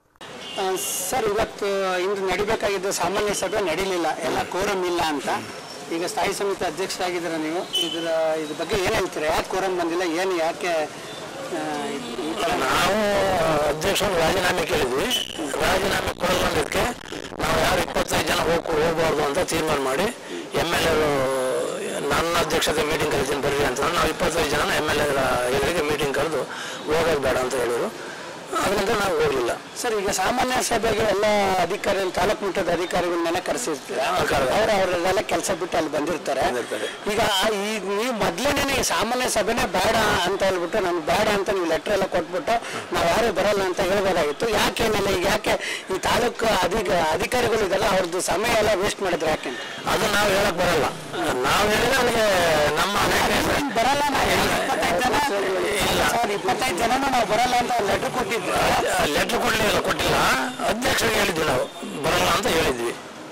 ಸರ್ ಇವತ್ತು ಇಂದು ನಡಿಬೇಕಾಗಿದ್ದ ಸಾಮಾನ್ಯ ಸಭೆ ನಡೀಲಿಲ್ಲ ಎಲ್ಲ ಕೋರಮ್ ಇಲ್ಲ ಅಂತ ಈಗ ಸ್ಥಾಯಿ ಸಮಿತಿ ಅಧ್ಯಕ್ಷರಾಗಿದ್ದೀರಾ ನೀವು ಇದರ ಇದ್ರ ಬಗ್ಗೆ ಏನು ಹೇಳ್ತೀರಾ ಯಾಕೆ ಕೋರಮ್ ಬಂದಿಲ್ಲ ಏನು ಯಾಕೆ ಆ, ಈ ಥರ ನಾವು ಅಧ್ಯಕ್ಷರು ರಾಜೀನಾಮೆ ಕೇಳಿದ್ವಿ ರಾಜೀನಾಮೆ ಕೊಡಬಂದಕ್ಕೆ ನಾವು ಯಾರು ಇಪ್ಪತ್ತೈದು ಜನ ಹೋಗ್ ಹೋಗ್ಬಾರ್ದು ಅಂತ ತೀರ್ಮಾನ ಮಾಡಿ ಎಮ್ ಎಲ್ ಎರು ನನ್ನ ಅಧ್ಯಕ್ಷತೆ ಮೀಟಿಂಗ್ ಕರಿತೀನಿ ಬರ್ರಿ ಅಂತ ನಾವು ಇಪ್ಪತ್ತೈದು ಜನ ಎಮ್ ಎಲ್ ಎಗಳಿಗೆ ಮೀಟಿಂಗ್ ಕರೆದು ಹೋಗೋದು ಬೇಡ ಅಂತ ಹೇಳಿದ್ರು ಅದರಿಂದ ನಾವು ಹೋಗಲಿಲ್ಲ ಸರ್ ಈಗ ಸಾಮಾನ್ಯ ಸಭೆಗೆ ಎಲ್ಲ ಅಧಿಕಾರಿಗಳು ತಾಲೂಕು ಮಟ್ಟದ ಅಧಿಕಾರಿಗಳನ್ನೆಲ್ಲ ಕರೆಸಿರ್ತೀರ ಅವ್ರು ಅವರೆಲ್ಲ ಕೆಲಸ ಬಿಟ್ಟು ಅಲ್ಲಿ ಬಂದಿರ್ತಾರೆ ಈಗ ಈ ನೀವು ಮೊದ್ಲೇನೆ ಈ ಸಾಮಾನ್ಯ ಸಭೆನೇ ಬೇಡ ಅಂತ ಹೇಳ್ಬಿಟ್ಟು ನಮ್ಗೆ ಬೇಡ ಅಂತ ನೀವು ಲೆಟರ್ ಎಲ್ಲ ಕೊಟ್ಬಿಟ್ಟು ನಾವು ಯಾರು ಬರಲ್ಲ ಅಂತ ಹೇಳ್ಬೋದಾಗಿತ್ತು ಯಾಕೇನಿಲ್ಲ ಈಗ ಯಾಕೆ ಈ ತಾಲೂಕು ಅಧಿಕ ಅಧಿಕಾರಿಗಳು ಇದೆಲ್ಲ ಅವ್ರದ್ದು ಸಮಯ ಎಲ್ಲ ವೇಸ್ಟ್ ಮಾಡಿದ್ರೆ ಯಾಕೆ ಅಂತ? ಅದು ನಾವು ಹೇಳಕ್ ಬರಲ್ಲ ನಾವು ಹೇಳಿದ್ರೆ ಅವ್ರಿಗೆ ನಮ್ಮ ಬರಲ್ಲ ನಾವು ಇಪ್ಪತ್ತೈದು ಜನ ಸರ್ ಇಪ್ಪತ್ತೈದು ಜನನು ನಾವು ಬರಲ್ಲ ಅಂತ ಲೆಟರ್ ಕೊಟ್ಟಿದ್ವಿ ಲೆಟ್ರ್ ಕೊಡಲಿಲ್ಲ ಕೊಟ್ಟಿಲ್ಲ ಅಧ್ಯಕ್ಷರಿಗೆ ಹೇಳಿದ್ವಿ ನಾವು ಬರಲ್ಲ ಅಂತ ಹೇಳಿದ್ವಿ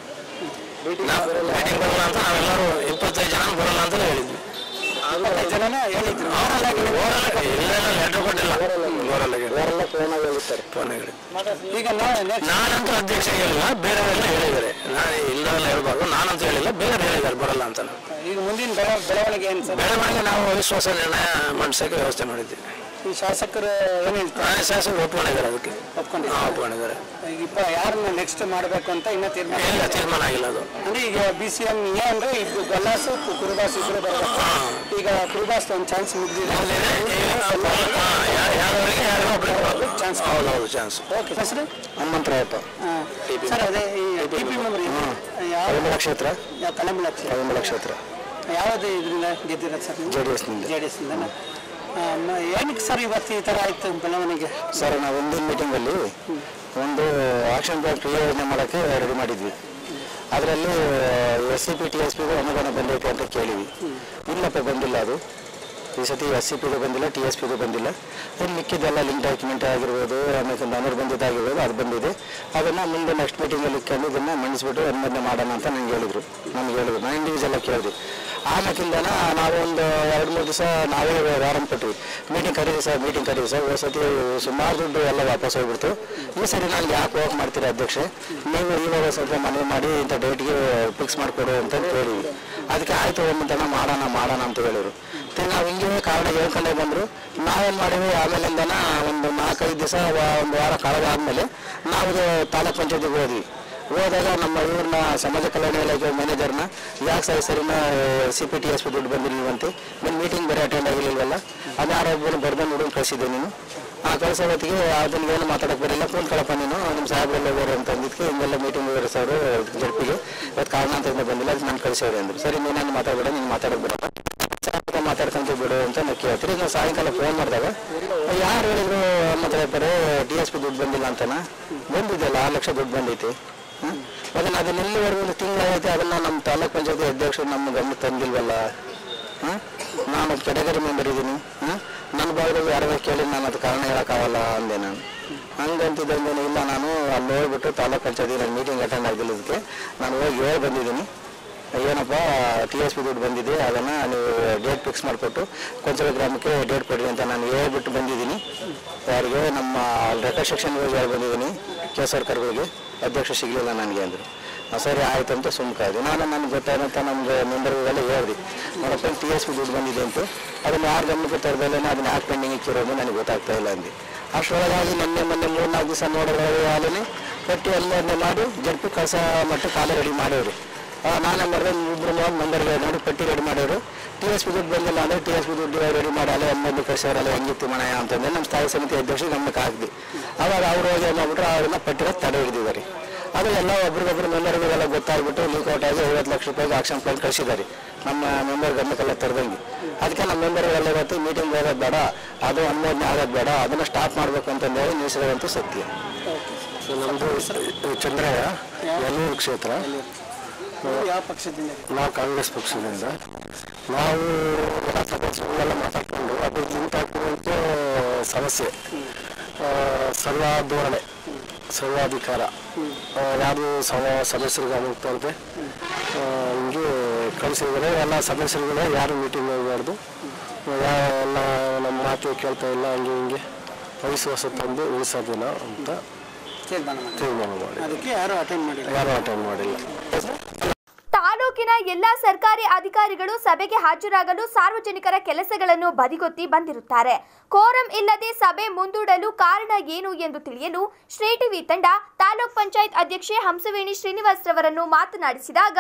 ನಾವು ಮೀಟಿಂಗ್ ಬರಲ್ಲ ಅಂತ ನಾವೆಲ್ಲರೂ ಇಪ್ಪತ್ತೈದು ಜನ ಬರಲ್ಲ ಅಂತ ಹೇಳಿದ್ವಿ ಇಪ್ಪತ್ತೈದು ಜನನು ಹೇಳಿದ್ರು ಇಲ್ಲ ಲೆಟ್ರ್ ಕೊಟ್ಟಿಲ್ಲ ಬರಲ್ಲ ಫೋನ್ ಹೇಳಿ ಈಗ ನಾವು next ನಾನಂತೂ ಅಧ್ಯಕ್ಷ ಹೇಳಿಲ್ಲ ಬೇರೆಯವರೆಲ್ಲ ಹೇಳಿದ್ದಾರೆ ನಾನು ಇಲ್ಲದೆಲ್ಲ ಹೇಳ್ಬಾರ್ದು ನಾನಂತೂ ಹೇಳಿಲ್ಲ ಬೇರೆ ಹೇಳಿದ್ದಾರೆ ಬರಲ್ಲ ಅಂತ ನಾವು ಈಗ ಮುಂದಿನ ಬೆಳ ಬೆಳವಣಿಗೆ ಏನು ಸರ್ ಬೆಳವಣಿಗೆ ನಾವು ವಿಶ್ವಾಸ ನಿರ್ಣಯ ಮಂಡಿಸೋಕೆ ವ್ಯವಸ್ಥೆ ಮಾಡಿದ್ವಿ ಈ ಶಾಸಕರು ಏನು ಹೇಳ್ತಾರೆ ನಾನೇ ಶಾಸಕರು ಒಪ್ಕೊಂಡಿದ್ದಾರೆ ಅದಕ್ಕೆ ಒಪ್ಕೊಂಡಿದ್ದಾರೆ. ಹಾಂ ಒಪ್ಕೊಂಡಿದ್ದಾರೆ ಈಗ ಇಪ್ಪ ಯಾರನ್ನ ನೆಕ್ಸ್ಟ್ ಮಾಡಬೇಕು ಅಂತ ಇನ್ನೂ ತೀರ್ಮಾನ ಇಲ್ಲ ತೀರ್ಮಾನ ಆಗಿಲ್ಲ ಅದು ಅಂದ್ರೆ ಈಗ ಬಿ ಸಿ ಎಂ ಎ ಅಂದ್ರೆ ಇದು ಗಲ್ಲಾಸು ಕು- ಕುರುಬಾಸ್ ಇಬ್ಬರು ಬರಬೇಕು ಈಗ ಕುರುಬಾಸ್ ಒಂದು ಚಾನ್ಸ್ ಮುಗ್ದಿದೆ ಯಾರವರಿಗೆ ಯಾರಿಗೂ ಒಬ್ಬರಿಗೆ ಚಾನ್ಸ್ ಹೌದೌದು ಚಾನ್ಸ್ ಓಕೆ ಹೆಸರು ಹನುಮಂತರಾಯಪ್ಪ ಸರ್ ಅದೇ ಈ ಟಿ ಪಿ ಮೆಂಬರ್ ಯಾವ ಕಳಂಬಳ ಕ್ಷೇತ್ರ ಯಾವ ಕಳಂಬಳ ಕಳಂಬಳ ಕ್ಷೇತ್ರ ಯಾವುದು ಇದರಿಂದ ಗೆದ್ದಿರೋದು ಸರ್ ಜೆ ಡಿ ಎಸ್ನಿಂದ ಜೆ ಡಿ ಎಸ್ನಿಂದ ಏನಕ್ಕೆ ಸರ್ ಇವತ್ತು ಈ ಥರ ಆಯ್ತು ಬೆಳವಣಿಗೆ ಸರ್ ನಾವು ಒಂದೊಂದು ಮೀಟಿಂಗಲ್ಲಿ ಒಂದು ಆಕ್ಷನ್ ಪ್ಲಾನ್ ಕ್ರಿಯಾ ಯೋಜನೆ ಮಾಡೋಕ್ಕೆ ರೆಡಿ ಮಾಡಿದ್ವಿ ಅದರಲ್ಲಿ S C P T S ಪಿಗೂ ಅನುದಾನ ಬಂದೈತೆ ಅಂತ ಕೇಳಿವಿ ಇಲ್ಲಪ್ಪ ಬಂದಿಲ್ಲ ಅದು ಈ ಸತಿ ಎಸ್ ಸಿ ಪಿಗೂ ಬಂದಿಲ್ಲ ಟಿ ಎಸ್ ಪಿಗೂ ಬಂದಿಲ್ಲ ಇನ್ನು ಮಿಕ್ಕಿದ್ದೆಲ್ಲ ಲಿಂಕ್ ಡಾಕ್ಯುಮೆಂಟ್ ಆಗಿರ್ಬೋದು ಆಮೇಲೆ ಅನುರ್ ಬಂದಿದ್ದಾಗಿರ್ಬೋದು ಅದು ಬಂದಿದೆ ಅದನ್ನು ಮುಂದೆ ನೆಕ್ಸ್ಟ್ ಮೀಟಿಂಗಲ್ಲಿ ಇಟ್ಕೊಂಡು ಇದನ್ನು ಮಂಡಿಸ್ಬಿಟ್ಟು ಅನುಮೋದನೆ ಮಾಡೋಣ ಅಂತ ನಂಗೆ ಹೇಳಿದರು ನನಗೆ ಹೇಳಿದ್ರು ನಾನು ಇಂಡಿವಿಜುವಲ್ ಕೇಳಿದೆ ಆಮೇಕಿಂದನ ನಾವು ಒಂದು ಎರಡು ಮೂರು ದಿವಸ ನಾವೇ ವಾರಂ ಕೊಟ್ವಿ ಮೀಟಿಂಗ್ ಕರೀರಿ ಸರ್ ಮೀಟಿಂಗ್ ಕರೀರಿ ಸರ್ ಹೋದ ಸತಿ ಸುಮಾರು ದುಡ್ಡು ಎಲ್ಲ ವಾಪಸ್ ಹೋಗ್ಬಿಡ್ತು ಈ ಸರಿ ನಾನು ಯಾಕೆ ಹೋಗಿ ಮಾಡ್ತೀರಾ ಅಧ್ಯಕ್ಷೆ ನೀವು ಇವಾಗ ಸ್ವಲ್ಪ ಮನವಿ ಮಾಡಿ ಇಂಥ ಡೇಟ್ಗೆ ಫಿಕ್ಸ್ ಮಾಡಿಕೊಡು ಅಂತ ಕೇಳಿದ್ವಿ ಅದಕ್ಕೆ ಆಯ್ತು ಒಂದನ ಮಾಡೋಣ ಮಾಡೋಣ ಅಂತ ಹೇಳಿದ್ರು ಮತ್ತೆ ನಾವು ಹಿಂಗೆ ಕಾರಣ ಹೇಳ್ಕೊಂಡೇ ಬಂದರು ನಾವೇನು ಮಾಡಿದ್ವಿ ಆಮೇಲಿಂದನ ಒಂದು ನಾಲ್ಕೈದು ದಿವಸ ಒಂದು ವಾರ ಕಳೆದಾದ್ಮೇಲೆ ನಾವು ತಾಲೂಕ್ ಪಂಚಾಯತಿಗೆ ಹೋದ್ವಿ ಹೋದಾಗ ನಮ್ಮ ಇವ್ರನ್ನ ಸಮಾಜ ಕಲ್ಯಾಣ ಇಲಾಖೆ ಮ್ಯಾನೇಜರ್ನ ಯಾಕೆ ಸರಿ ಸರಿನ ಸಿ ಪಿ ಟಿ ಎಸ್ ದುಡ್ಡು ಬಂದಿರ್ಲಿಲ್ವಂತೆ ನಿಮ್ಮ ಮೀಟಿಂಗ್ ಬೇರೆ ಅಟೆಂಡ್ ಆಗಿರ್ಲಿಲ್ವಲ್ಲ ಅದು ಯಾರೊಬ್ಬನು ಬರ್ದಂಡು ಹುಡುಗ ಕಳಿಸಿದ್ದೆ ನೀನು ಆ ಕಳಿಸೋ ಹೊತ್ತಿಗೆ ಅದನ್ನ ಏನು ಮಾತಾಡಕ್ಕೆ ಬರಲಿಲ್ಲ ಫೋನ್ ಕಳಪ್ಪ ನೀನು ನಿಮ್ಮ ಸಾಹೇಬ್ರೆಲ್ಲ ಬೇರೆ ಅಂತ ಅಂದಿದ್ದಕ್ಕೆ ಹಿಂಗೆಲ್ಲ ಮೀಟಿಂಗ್ ಬೇರೆ ಸರ್ ಜಡ್ಪಿಗೆ ಇವತ್ತು ಕಾರಣಾಂತರದಿಂದ ಬಂದಿಲ್ಲ ಅದಕ್ಕೆ ನಾನು ಕಳಿಸೋರೆ ಅಂದರು ಸರಿ ನೀನೇನು ಮಾತಾಡಬೇಡ ನೀನು ಮಾತಾಡೋಕೆ ಬಿಡಪ್ಪ ಸಾಯಂಕಾಲ ಮಾತಾಡ್ಕೊಂತ ಬಿಡು ಅಂತ ನಾವು ಕೇಳ್ತೀರಿ ನಾವು ಸಾಯಂಕಾಲ ಫೋನ್ ಮಾಡಿದಾಗ ಯಾರು ಹೇಳಿದ್ರು ಮಾತಾಡ್ತಾರೆ ಡಿ ಎಸ್ ಪಿ ದುಡ್ಡು ಬಂದಿಲ್ಲ ಅಂತನಾ ಬಂದಿದೆಯಲ್ಲ ಆರು ಲಕ್ಷ ದುಡ್ಡು ಬಂದೈತಿ ಹ್ಮ್? ಅದನ್ನ ಅದನ್ನ ಎಲ್ಲಿವರೆಗೂ ಒಂದು ತಿಂಗಳಾಗೈತೆ ಅದನ್ನ ನಮ್ಮ ತಾಲೂಕ್ ಪಂಚಾಯತಿ ಅಧ್ಯಕ್ಷರು ನಮ್ಮ ಗಮನಕ್ಕೆ ತಂದಿಲ್ವಲ್ಲ ಹ್ಮ್? ನಾನು ಕೆಟಗರಿ ಮೆಂಬರ್ ಇದ್ದೀನಿ ಹ್ಮ್? ನನ್ನ ಭಾಗದಲ್ಲಿ ಯಾರು ಕೇಳಿ ನಾನು ಅದು ಕಾರಣ ಹೇಳೋಕ್ಕಾಗಲ್ಲ ಅಂದೆ ನಾನು ಹಂಗಂತಿದ್ದಂಗೆ ಇಲ್ಲ ನಾನು ಅಲ್ಲಿ ಹೋಗ್ಬಿಟ್ಟು ತಾಲೂಕ್ ಪಂಚಾಯತಿ ನಾನು ಮೀಟಿಂಗ್ ಅಟೆಂಡ್ ಆಗಿಲ್ಲದಕ್ಕೆ ನಾನು ಹೋಗಿ ಹೇಳಿ ಬಂದಿದ್ದೀನಿ ಏನಪ್ಪ ಟಿ ಎಸ್ ಪಿ ದುಡ್ಡು ಬಂದಿದೆ ಅದನ್ನು ನೀವು ಡೇಟ್ ಫಿಕ್ಸ್ ಮಾಡಿಕೊಟ್ಟು ಕೊಂಚಲ ಗ್ರಾಮಕ್ಕೆ ಡೇಟ್ ಕೊಡಿ ಅಂತ ನಾನು ಹೇಳ್ಬಿಟ್ಟು ಬಂದಿದ್ದೀನಿ ಯಾರಿಗೆ ನಮ್ಮ ರೆಕಾರ್ಡ್ ಸೆಕ್ಷನ್ಗೆ ಹೇಳಿ ಬಂದಿದ್ದೀನಿ ಕೆ ಸರ್ಕಾರಗಳಿಗೆ ಅಧ್ಯಕ್ಷ ಸಿಗಲಿಲ್ಲ ನನಗೆ ಅಂದರು ಸರಿ ಆಯ್ತು ಅಂತ ಸುಮ್ಕಾಯ್ದು ನಾನು ನನಗೆ ಗೊತ್ತಾದಂಥ ನಮ್ಗೆ ಮೆಂಬರ್ಗಳೆಲ್ಲ ಹೇಳ್ದೆ ನೋಡಪ್ಪ ಟಿ ಎಸ್ ಪಿ ದುಡ್ಡು ಬಂದಿದೆ ಅಂತ ಅದನ್ನು ಯಾರು ಗಮನಕ್ಕೆ ತರದಲ್ಲೇ ಅದನ್ನ ಯಾಕೆ ಪೆಂಡಿಂಗ್ ಇಕ್ಕಿರೋದು ನನಗೆ ಗೊತ್ತಾಗ್ತಾ ಇಲ್ಲ ಅಂದು ಅಷ್ಟರೊಳಗಾಗಿ ನಿನ್ನೆ ಮೊನ್ನೆ ಮೂರು ನಾಲ್ಕು ದಿವಸ ನೋಡಿದ್ರೆ ಹಾಲೇ ಪಟ್ಟಿ ಅನುಮೋದನೆ ಮಾಡಿ ಜಡ್ಪಿ ಕಸ ಮಟ್ಟ ಕಾಲ ರೆಡಿ ಮಾಡೋರು ನಾನೇ ಮಾಡಿದೆ ಇಬ್ಬರು ಮೂವತ್ತು ಮೆಂಬರ್ಗೆ ನೋಡಿ ಪಟ್ಟಿ ರೆಡಿ ಮಾಡೋರು ಟಿ ಎಸ್ ಪಿ ದುಡ್ಡು ಬಂದಿಲ್ಲ ಅಂದರೆ ಟಿ ಎಸ್ ಪಿ ದುಡ್ಡು ರೆಡಿ ಮಾಡಲ್ಲ ಅಮ್ಮಲ್ಲಿ ಕಳಿಸೋರಲ್ಲ ಹೆಂಗಿತ್ತು ಮನೆಯ ಅಂತಂದ್ರೆ ನಮ್ಮ ಸ್ಥಾಯಿ ಸಮಿತಿ ಅಧ್ಯಕ್ಷ ಗಮನಕ್ಕೆ ಹಾಕಿದ್ವಿ ಅವಾಗ ಅವ್ರು ಹೋಗಿ ಏನು ಮಾಡ್ಬಿಟ್ರು ಅದನ್ನ ಪಟ್ಟಿರೋ ತಡೆ ಹಿಡಿದಿದ್ದಾರೆ ಅದು ಎಲ್ಲ ಒಬ್ರಿಗೊಬ್ರು ಮೆಂಬರ್ಗಳಿಗೆಲ್ಲ ಗೊತ್ತಾಗ್ಬಿಟ್ಟು ಲೀಕೌಟ್ ಆಗಿ ಐವತ್ತು ಲಕ್ಷ ರೂಪಾಯಿಗೆ ಆಕ್ಷನ್ ಪ್ಲಾನ್ ಕಳಿಸಿದ್ದಾರೆ ನಮ್ಮ ಮೆಂಬರ್ ಗಮನಕ್ಕೆಲ್ಲ ತರದಂಗೆ ಅದಕ್ಕೆ ನಮ್ಮ ಮೆಂಬರ್ಗೆಲ್ಲ ಇವತ್ತು ಮೀಟಿಂಗ್ ಹೋಗೋದು ಬೇಡ ಅದು ಅನುಮೋದನೆ ಆಗೋದು ಬೇಡ ಅದನ್ನು ಸ್ಟಾಪ್ ಮಾಡಬೇಕು ಅಂತಂದೇಳಿ ನಿಲ್ಲಿಸಿದಂತೂ ಸತ್ಯ ನಮ್ಮದು ಚಂದ್ರಯ್ಯ ಯಲ್ಲೂರು ಕ್ಷೇತ್ರ ಯಾವ ಪಕ್ಷದಿಂದ ನಾವು ಕಾಂಗ್ರೆಸ್ ಪಕ್ಷದಿಂದ ನಾವು ಎಲ್ಲ ಸದಸ್ಯರುಗಳೆಲ್ಲ ಮಾತಾಡ್ಕೊಂಡು ಅದ್ರಲ್ಲಿ ಉಂಟಾಗಿರುವಂಥ ಸಮಸ್ಯೆ ಆ, ಸರ್ವಾಧೋರಣೆ ಸರ್ವಾಧಿಕಾರ ಆ, ಯಾರು ಸಮ ಸದಸ್ಯರಿಗೆ ಆಗುತ್ತೆ ಹಿಂಗೆ ಕಳಿಸಿದರೆ ಎಲ್ಲ ಸದಸ್ಯರುಗಳೇ ಯಾರು ಮೀಟಿಂಗ್ ಹೋಗಬಾರ್ದು ಎಲ್ಲ ನಮ್ಮ ಮಾತು ಕೇಳ್ತಾ ಇಲ್ಲ ಹಂಗೆ ಹಿಂಗೆ ಅವಿಶ್ವಾಸ ತಂದು ಉಳಿಸೋದಿಲ್ಲ ಅಂತ ತೀರ್ಮಾನ ಮಾಡಿ ತೀರ್ಮಾನ ಮಾಡಿ ಅದಕ್ಕೆ ಯಾರು ಅಟೆಂಡ್ ಮಾಡಿಲ್ಲ ಯಾರು ಅಟೆಂಡ್ ಮಾಡಿಲ್ಲ ತಾಲೂಕಿನ ಎಲ್ಲಾ ಸರ್ಕಾರಿ ಅಧಿಕಾರಿಗಳು ಸಭೆಗೆ ಹಾಜರಾಗಲು ಸಾರ್ವಜನಿಕರ ಕೆಲಸಗಳನ್ನು ಬದಿಗೊತ್ತಿ ಬಂದಿರುತ್ತಾರೆ ಕೋರಂ ಇಲ್ಲದೆ ಸಭೆ ಮುಂದೂಡಲು ಕಾರಣ ಏನು ಎಂದು ತಿಳಿಯಲು ಶ್ರೀ ಟಿವಿ ತಂಡ ತಾಲೂಕ್ ಪಂಚಾಯತ್ ಅಧ್ಯಕ್ಷೆ ಹಂಸವೇಣಿ ಶ್ರೀನಿವಾಸ್ ರವರನ್ನು ಮಾತನಾಡಿಸಿದಾಗ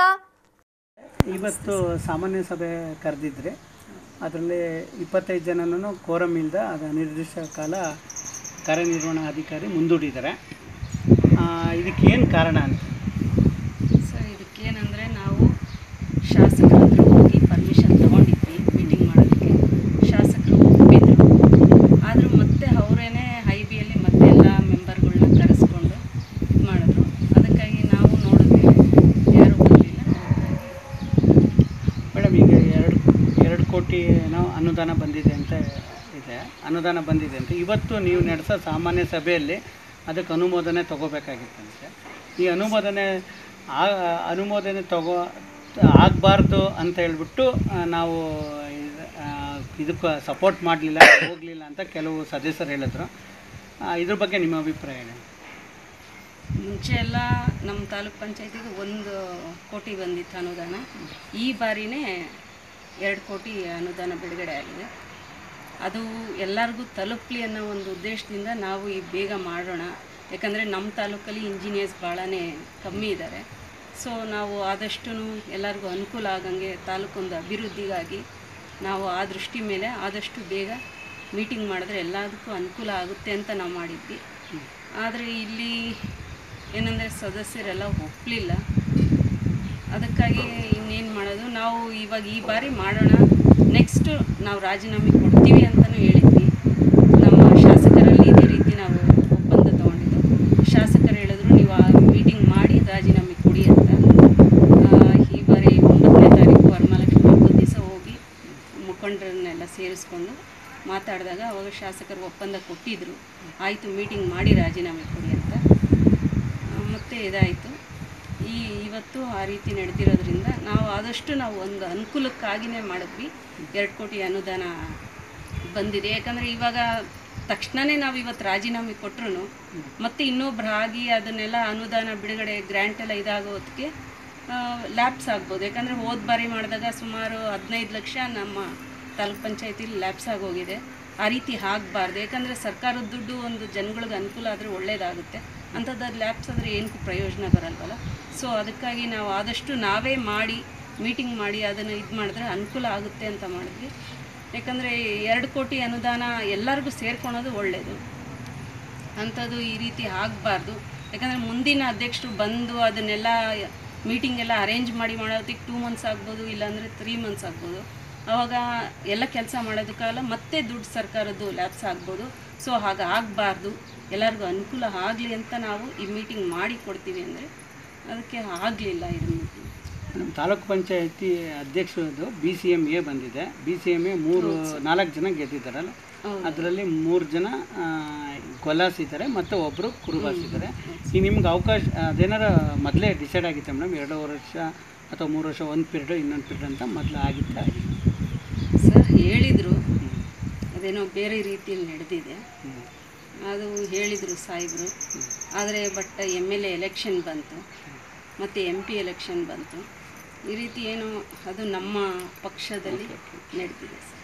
ಇವತ್ತು ಸಾಮಾನ್ಯ ಸಭೆ ಕರೆದಿದ್ರೆ ಅದರಲ್ಲಿ ಇಪ್ಪತ್ತೈದು ಜನನೂ ಕೋರಮ್ ಇಲ್ದ ಅದು ನಿರ್ದಿಷ್ಟ ಕಾಲ ಕಾರ್ಯನಿರ್ವಹಣಾಧಿಕಾರಿ ಮುಂದೂಡಿದ್ದಾರೆ ಆ, ಇದಕ್ಕೇನು ಕಾರಣ ಅಂತ ಸರ್ ಇದಕ್ಕೇನಂದರೆ ನಾವು ಶಾಸಕರ ಹತ್ರ ಹೋಗಿ ಪರ್ಮಿಷನ್ ತೊಗೊಂಡಿದ್ವಿ ಮೀಟಿಂಗ್ ಮಾಡೋದಕ್ಕೆ ಶಾಸಕರು ಒಪ್ಪಿದ್ರು ಆದರೂ ಮತ್ತೆ ಅವರೇನೆ ಐ ಬಿಯಲ್ಲಿ ಮತ್ತೆ ಎಲ್ಲ ಮೆಂಬರ್ಗಳನ್ನ ಕರೆಸ್ಕೊಂಡು ಇದು ಮಾಡಿದ್ರು ಅದಕ್ಕಾಗಿ ನಾವು ನೋಡಿದ್ವಿ ಯಾರೂ ಬರಲಿಲ್ಲ ಮೇಡಮ್ ಈಗ ಎರಡು ಎರಡು ಕೋಟಿ ಏನೋ ಅನುದಾನ ಬಂದಿದೆ ಅಂತ ಇದೆ ಅನುದಾನ ಬಂದಿದೆ ಅಂತ ಇವತ್ತು ನೀವು ನಡೆಸೋ ಸಾಮಾನ್ಯ ಸಭೆಯಲ್ಲಿ ಅದಕ್ಕೆ ಅನುಮೋದನೆ ತಗೋಬೇಕಾಗಿತ್ತಂತೆ ಈ ಅನುಮೋದನೆ ಆ ಅನುಮೋದನೆ ತಗೋ ಆಗಬಾರ್ದು ಅಂತ ಹೇಳ್ಬಿಟ್ಟು ಆ, ನಾವು ಇದ್- ಆ, ಇದಕ್ಕೆ ಸಪೋರ್ಟ್ ಮಾಡಲಿಲ್ಲ ಹೋಗಲಿಲ್ಲ ಅಂತ ಕೆಲವು ಸದಸ್ಯರು ಹೇಳಿದ್ರು ಆ, ಇದ್ರ ಬಗ್ಗೆ ನಿಮ್ಮ ಅಭಿಪ್ರಾಯ ಏನು ಮುಂಚೆ ಎಲ್ಲ ನಮ್ಮ ತಾಲೂಕ್ ಪಂಚಾಯತಿಗೆ ಒಂದು ಕೋಟಿ ಬಂದಿತ್ತು ಅನುದಾನ ಈ ಬಾರಿನೇ ಎರಡು ಕೋಟಿ ಅನುದಾನ ಬಿಡುಗಡೆ ಆಗಿದೆ ಅದು ಎಲ್ಲರಿಗೂ ತಲುಪಲಿ ಅನ್ನೋ ಒಂದು ಉದ್ದೇಶದಿಂದ ನಾವು ಈ ಬೇಗ ಮಾಡೋಣ ಯಾಕಂದರೆ ನಮ್ಮ ತಾಲೂಕಲ್ಲಿ ಇಂಜಿನಿಯರ್ಸ್ ಭಾಳನೇ ಕಮ್ಮಿ ಇದ್ದಾರೆ ಸೊ ನಾವು ಆದಷ್ಟು ಎಲ್ಲರಿಗೂ ಅನುಕೂಲ ಆಗಂಗೆ ತಾಲೂಕೊಂದು ಅಭಿವೃದ್ಧಿಗಾಗಿ ನಾವು ಆ ದೃಷ್ಟಿ ಮೇಲೆ ಆದಷ್ಟು ಬೇಗ ಮೀಟಿಂಗ್ ಮಾಡಿದ್ರೆ ಎಲ್ಲದಕ್ಕೂ ಅನುಕೂಲ ಆಗುತ್ತೆ ಅಂತ ನಾವು ಮಾಡಿದ್ವಿ ಆದರೆ ಇಲ್ಲಿ ಏನಂದರೆ ಸದಸ್ಯರೆಲ್ಲ ಒಪ್ಪಲಿಲ್ಲ ಅದಕ್ಕಾಗಿ ಇನ್ನೇನು ಮಾಡೋದು ನಾವು ಇವಾಗ ಈ ಬಾರಿ ಮಾಡೋಣ ನೆಕ್ಸ್ಟು ನಾವು ರಾಜೀನಾಮೆ ಕೊಡ್ತೀವಿ ಅಂತಲೂ ಹೇಳಿದ್ವಿ ನಮ್ಮ ಶಾಸಕರಲ್ಲಿ ಇದೇ ರೀತಿ ನಾವು ಒಪ್ಪಂದ ತೊಗೊಂಡಿದ್ದು ಶಾಸಕರು ಹೇಳಿದ್ರು ನೀವು ಆ ಮೀಟಿಂಗ್ ಮಾಡಿ ರಾಜೀನಾಮೆ ಕೊಡಿ ಅಂತ ಆ, ಈ ಬಾರಿ ಒಂಬತ್ತನೇ ತಾರೀಕು ವರಮಹಾಲಕ್ಷ್ಮಿ ಹಬ್ಬದ ದಿವಸ ಹೋಗಿ ಮುಖಂಡರನ್ನೆಲ್ಲ ಸೇರಿಸ್ಕೊಂಡು ಮಾತಾಡಿದಾಗ ಅವಾಗ ಶಾಸಕರು ಒಪ್ಪಂದ ಕೊಟ್ಟಿದ್ದರು ಆಯಿತು ಮೀಟಿಂಗ್ ಮಾಡಿ ರಾಜೀನಾಮೆ ಕೊಡಿ ಅಂತ ಆ, ಮತ್ತೆ ಇದಾಯಿತು ಈ ಇವತ್ತು ಆ ರೀತಿ ನಡೆದಿರೋದ್ರಿಂದ ನಾವು ಆದಷ್ಟು ನಾವು ಒಂದು ಅನುಕೂಲಕ್ಕಾಗಿಯೇ ಮಾಡಿದ್ವಿ ಎರಡು ಕೋಟಿ ಅನುದಾನ ಬಂದಿದೆ ಯಾಕಂದರೆ ಇವಾಗ ತಕ್ಷಣವೇ ನಾವು ಇವತ್ತು ರಾಜೀನಾಮೆ ಕೊಟ್ಟರು ಮತ್ತೆ ಇನ್ನೊಬ್ರು ಆಗಿ ಅದನ್ನೆಲ್ಲ ಅನುದಾನ ಬಿಡುಗಡೆ ಗ್ರ್ಯಾಂಟ್ ಎಲ್ಲ ಇದಾಗೋದಕ್ಕೆ ಲ್ಯಾಬ್ಸ್ ಆಗ್ಬೋದು ಯಾಕಂದರೆ ಹೋದ ಬಾರಿ ಮಾಡಿದಾಗ ಸುಮಾರು ಹದಿನೈದು ಲಕ್ಷ ನಮ್ಮ ತಾಲೂಕ್ ಪಂಚಾಯತಿಲಿ ಲ್ಯಾಬ್ಸ್ ಆಗೋಗಿದೆ ಆ ರೀತಿ ಆಗಬಾರ್ದು ಯಾಕಂದರೆ ಸರ್ಕಾರದ ದುಡ್ಡು ಒಂದು ಜನಗಳಿಗೆ ಅನುಕೂಲ ಆದರೆ ಒಳ್ಳೆಯದಾಗುತ್ತೆ ಅಂಥದ್ದು ಲ್ಯಾಬ್ಸ್ ಆದರೆ ಏನಕ್ಕೂ ಪ್ರಯೋಜನ ಬರಲ್ವಲ್ಲ ಸೊ ಅದಕ್ಕಾಗಿ ನಾವು ಆದಷ್ಟು ನಾವೇ ಮಾಡಿ ಮೀಟಿಂಗ್ ಮಾಡಿ ಅದನ್ನು ಇದು ಮಾಡಿದ್ರೆ ಅನುಕೂಲ ಆಗುತ್ತೆ ಅಂತ ಮಾಡಿದ್ವಿ ಯಾಕಂದರೆ ಎರಡು ಕೋಟಿ ಅನುದಾನ ಎಲ್ಲರಿಗೂ ಸೇರ್ಕೊಳೋದು ಒಳ್ಳೆಯದು ಅಂಥದ್ದು ಈ ರೀತಿ ಆಗಬಾರ್ದು ಯಾಕಂದರೆ ಮುಂದಿನ ಅಧ್ಯಕ್ಷರು ಬಂದು ಅದನ್ನೆಲ್ಲ ಮೀಟಿಂಗ್ ಎಲ್ಲ ಅರೇಂಜ್ ಮಾಡಿ ಮಾಡೋದಕ್ಕೆ ಟೂ ಮಂತ್ಸ್ ಆಗ್ಬೋದು ಇಲ್ಲಾಂದರೆ ತ್ರೀ ಮಂತ್ಸ್ ಆಗ್ಬೋದು ಅವಾಗ ಎಲ್ಲ ಕೆಲಸ ಮಾಡೋದಕ್ಕಾಗಲ್ಲ ಮತ್ತೆ ದುಡ್ಡು ಸರ್ಕಾರದ್ದು ಲ್ಯಾಪ್ಸ್ ಆಗ್ಬೋದು ಸೊ ಹಾಗೆ ಆಗಬಾರ್ದು ಎಲ್ಲರಿಗೂ ಅನುಕೂಲ ಆಗಲಿ ಅಂತ ನಾವು ಈ ಮೀಟಿಂಗ್ ಮಾಡಿ ಕೊಡ್ತೀವಿ ಅಂದರೆ ಅದಕ್ಕೆ ಆಗಲಿಲ್ಲ ಇದು ಮೀಟಿಂಗ್ ನಮ್ಮ ತಾಲೂಕು ಪಂಚಾಯತಿ ಅಧ್ಯಕ್ಷರದು ಬಿ ಸಿ ಎಮ್ ಎ ಬಂದಿದೆ ಬಿ ಸಿ ಎಮ್ ಎ ಮೂರು ನಾಲ್ಕು ಜನ ಗೆದ್ದಿದ್ದಾರಲ್ಲ ಅದರಲ್ಲಿ ಮೂರು ಜನ ಆ, ಕೊಲಾಸ್ ಇದ್ದಾರೆ ಮತ್ತು ಒಬ್ಬರು ಕುರುಬಾಸ್ ಇದ್ದಾರೆ ಈಗ ನಿಮ್ಗೆ ಅವಕಾಶ ಅದೇನಾರ ಮೊದಲೇ ಡಿಸೈಡ್ ಆಗಿತ್ತೆ ಮೇಡಮ್ ಎರಡು ವರ್ಷ ಅಥವಾ ಮೂರು ವರ್ಷ ಒಂದು ಪೀರಿಯಡ್ ಇನ್ನೊಂದು ಪೀರಿಯಡ್ ಅಂತ ಮೊದಲು ಆಗಿತ್ತೆ ಸರ್ ಹೇಳಿದರು ಅದೇನೋ ಬೇರೆ ರೀತಿಯಲ್ಲಿ ನಡೆದಿದೆ ಅದು ಹೇಳಿದರು ಸಾಹೇಬರು ಆದರೆ but M L A election ಬಂತು ಮತ್ತು ಎಮ್ ಪಿ ಎಲೆಕ್ಷನ್ ಬಂತು ಈ ರೀತಿ ಏನು ಅದು ನಮ್ಮ ಪಕ್ಷದಲ್ಲಿ ನಡೆದಿದೆ ಸರ್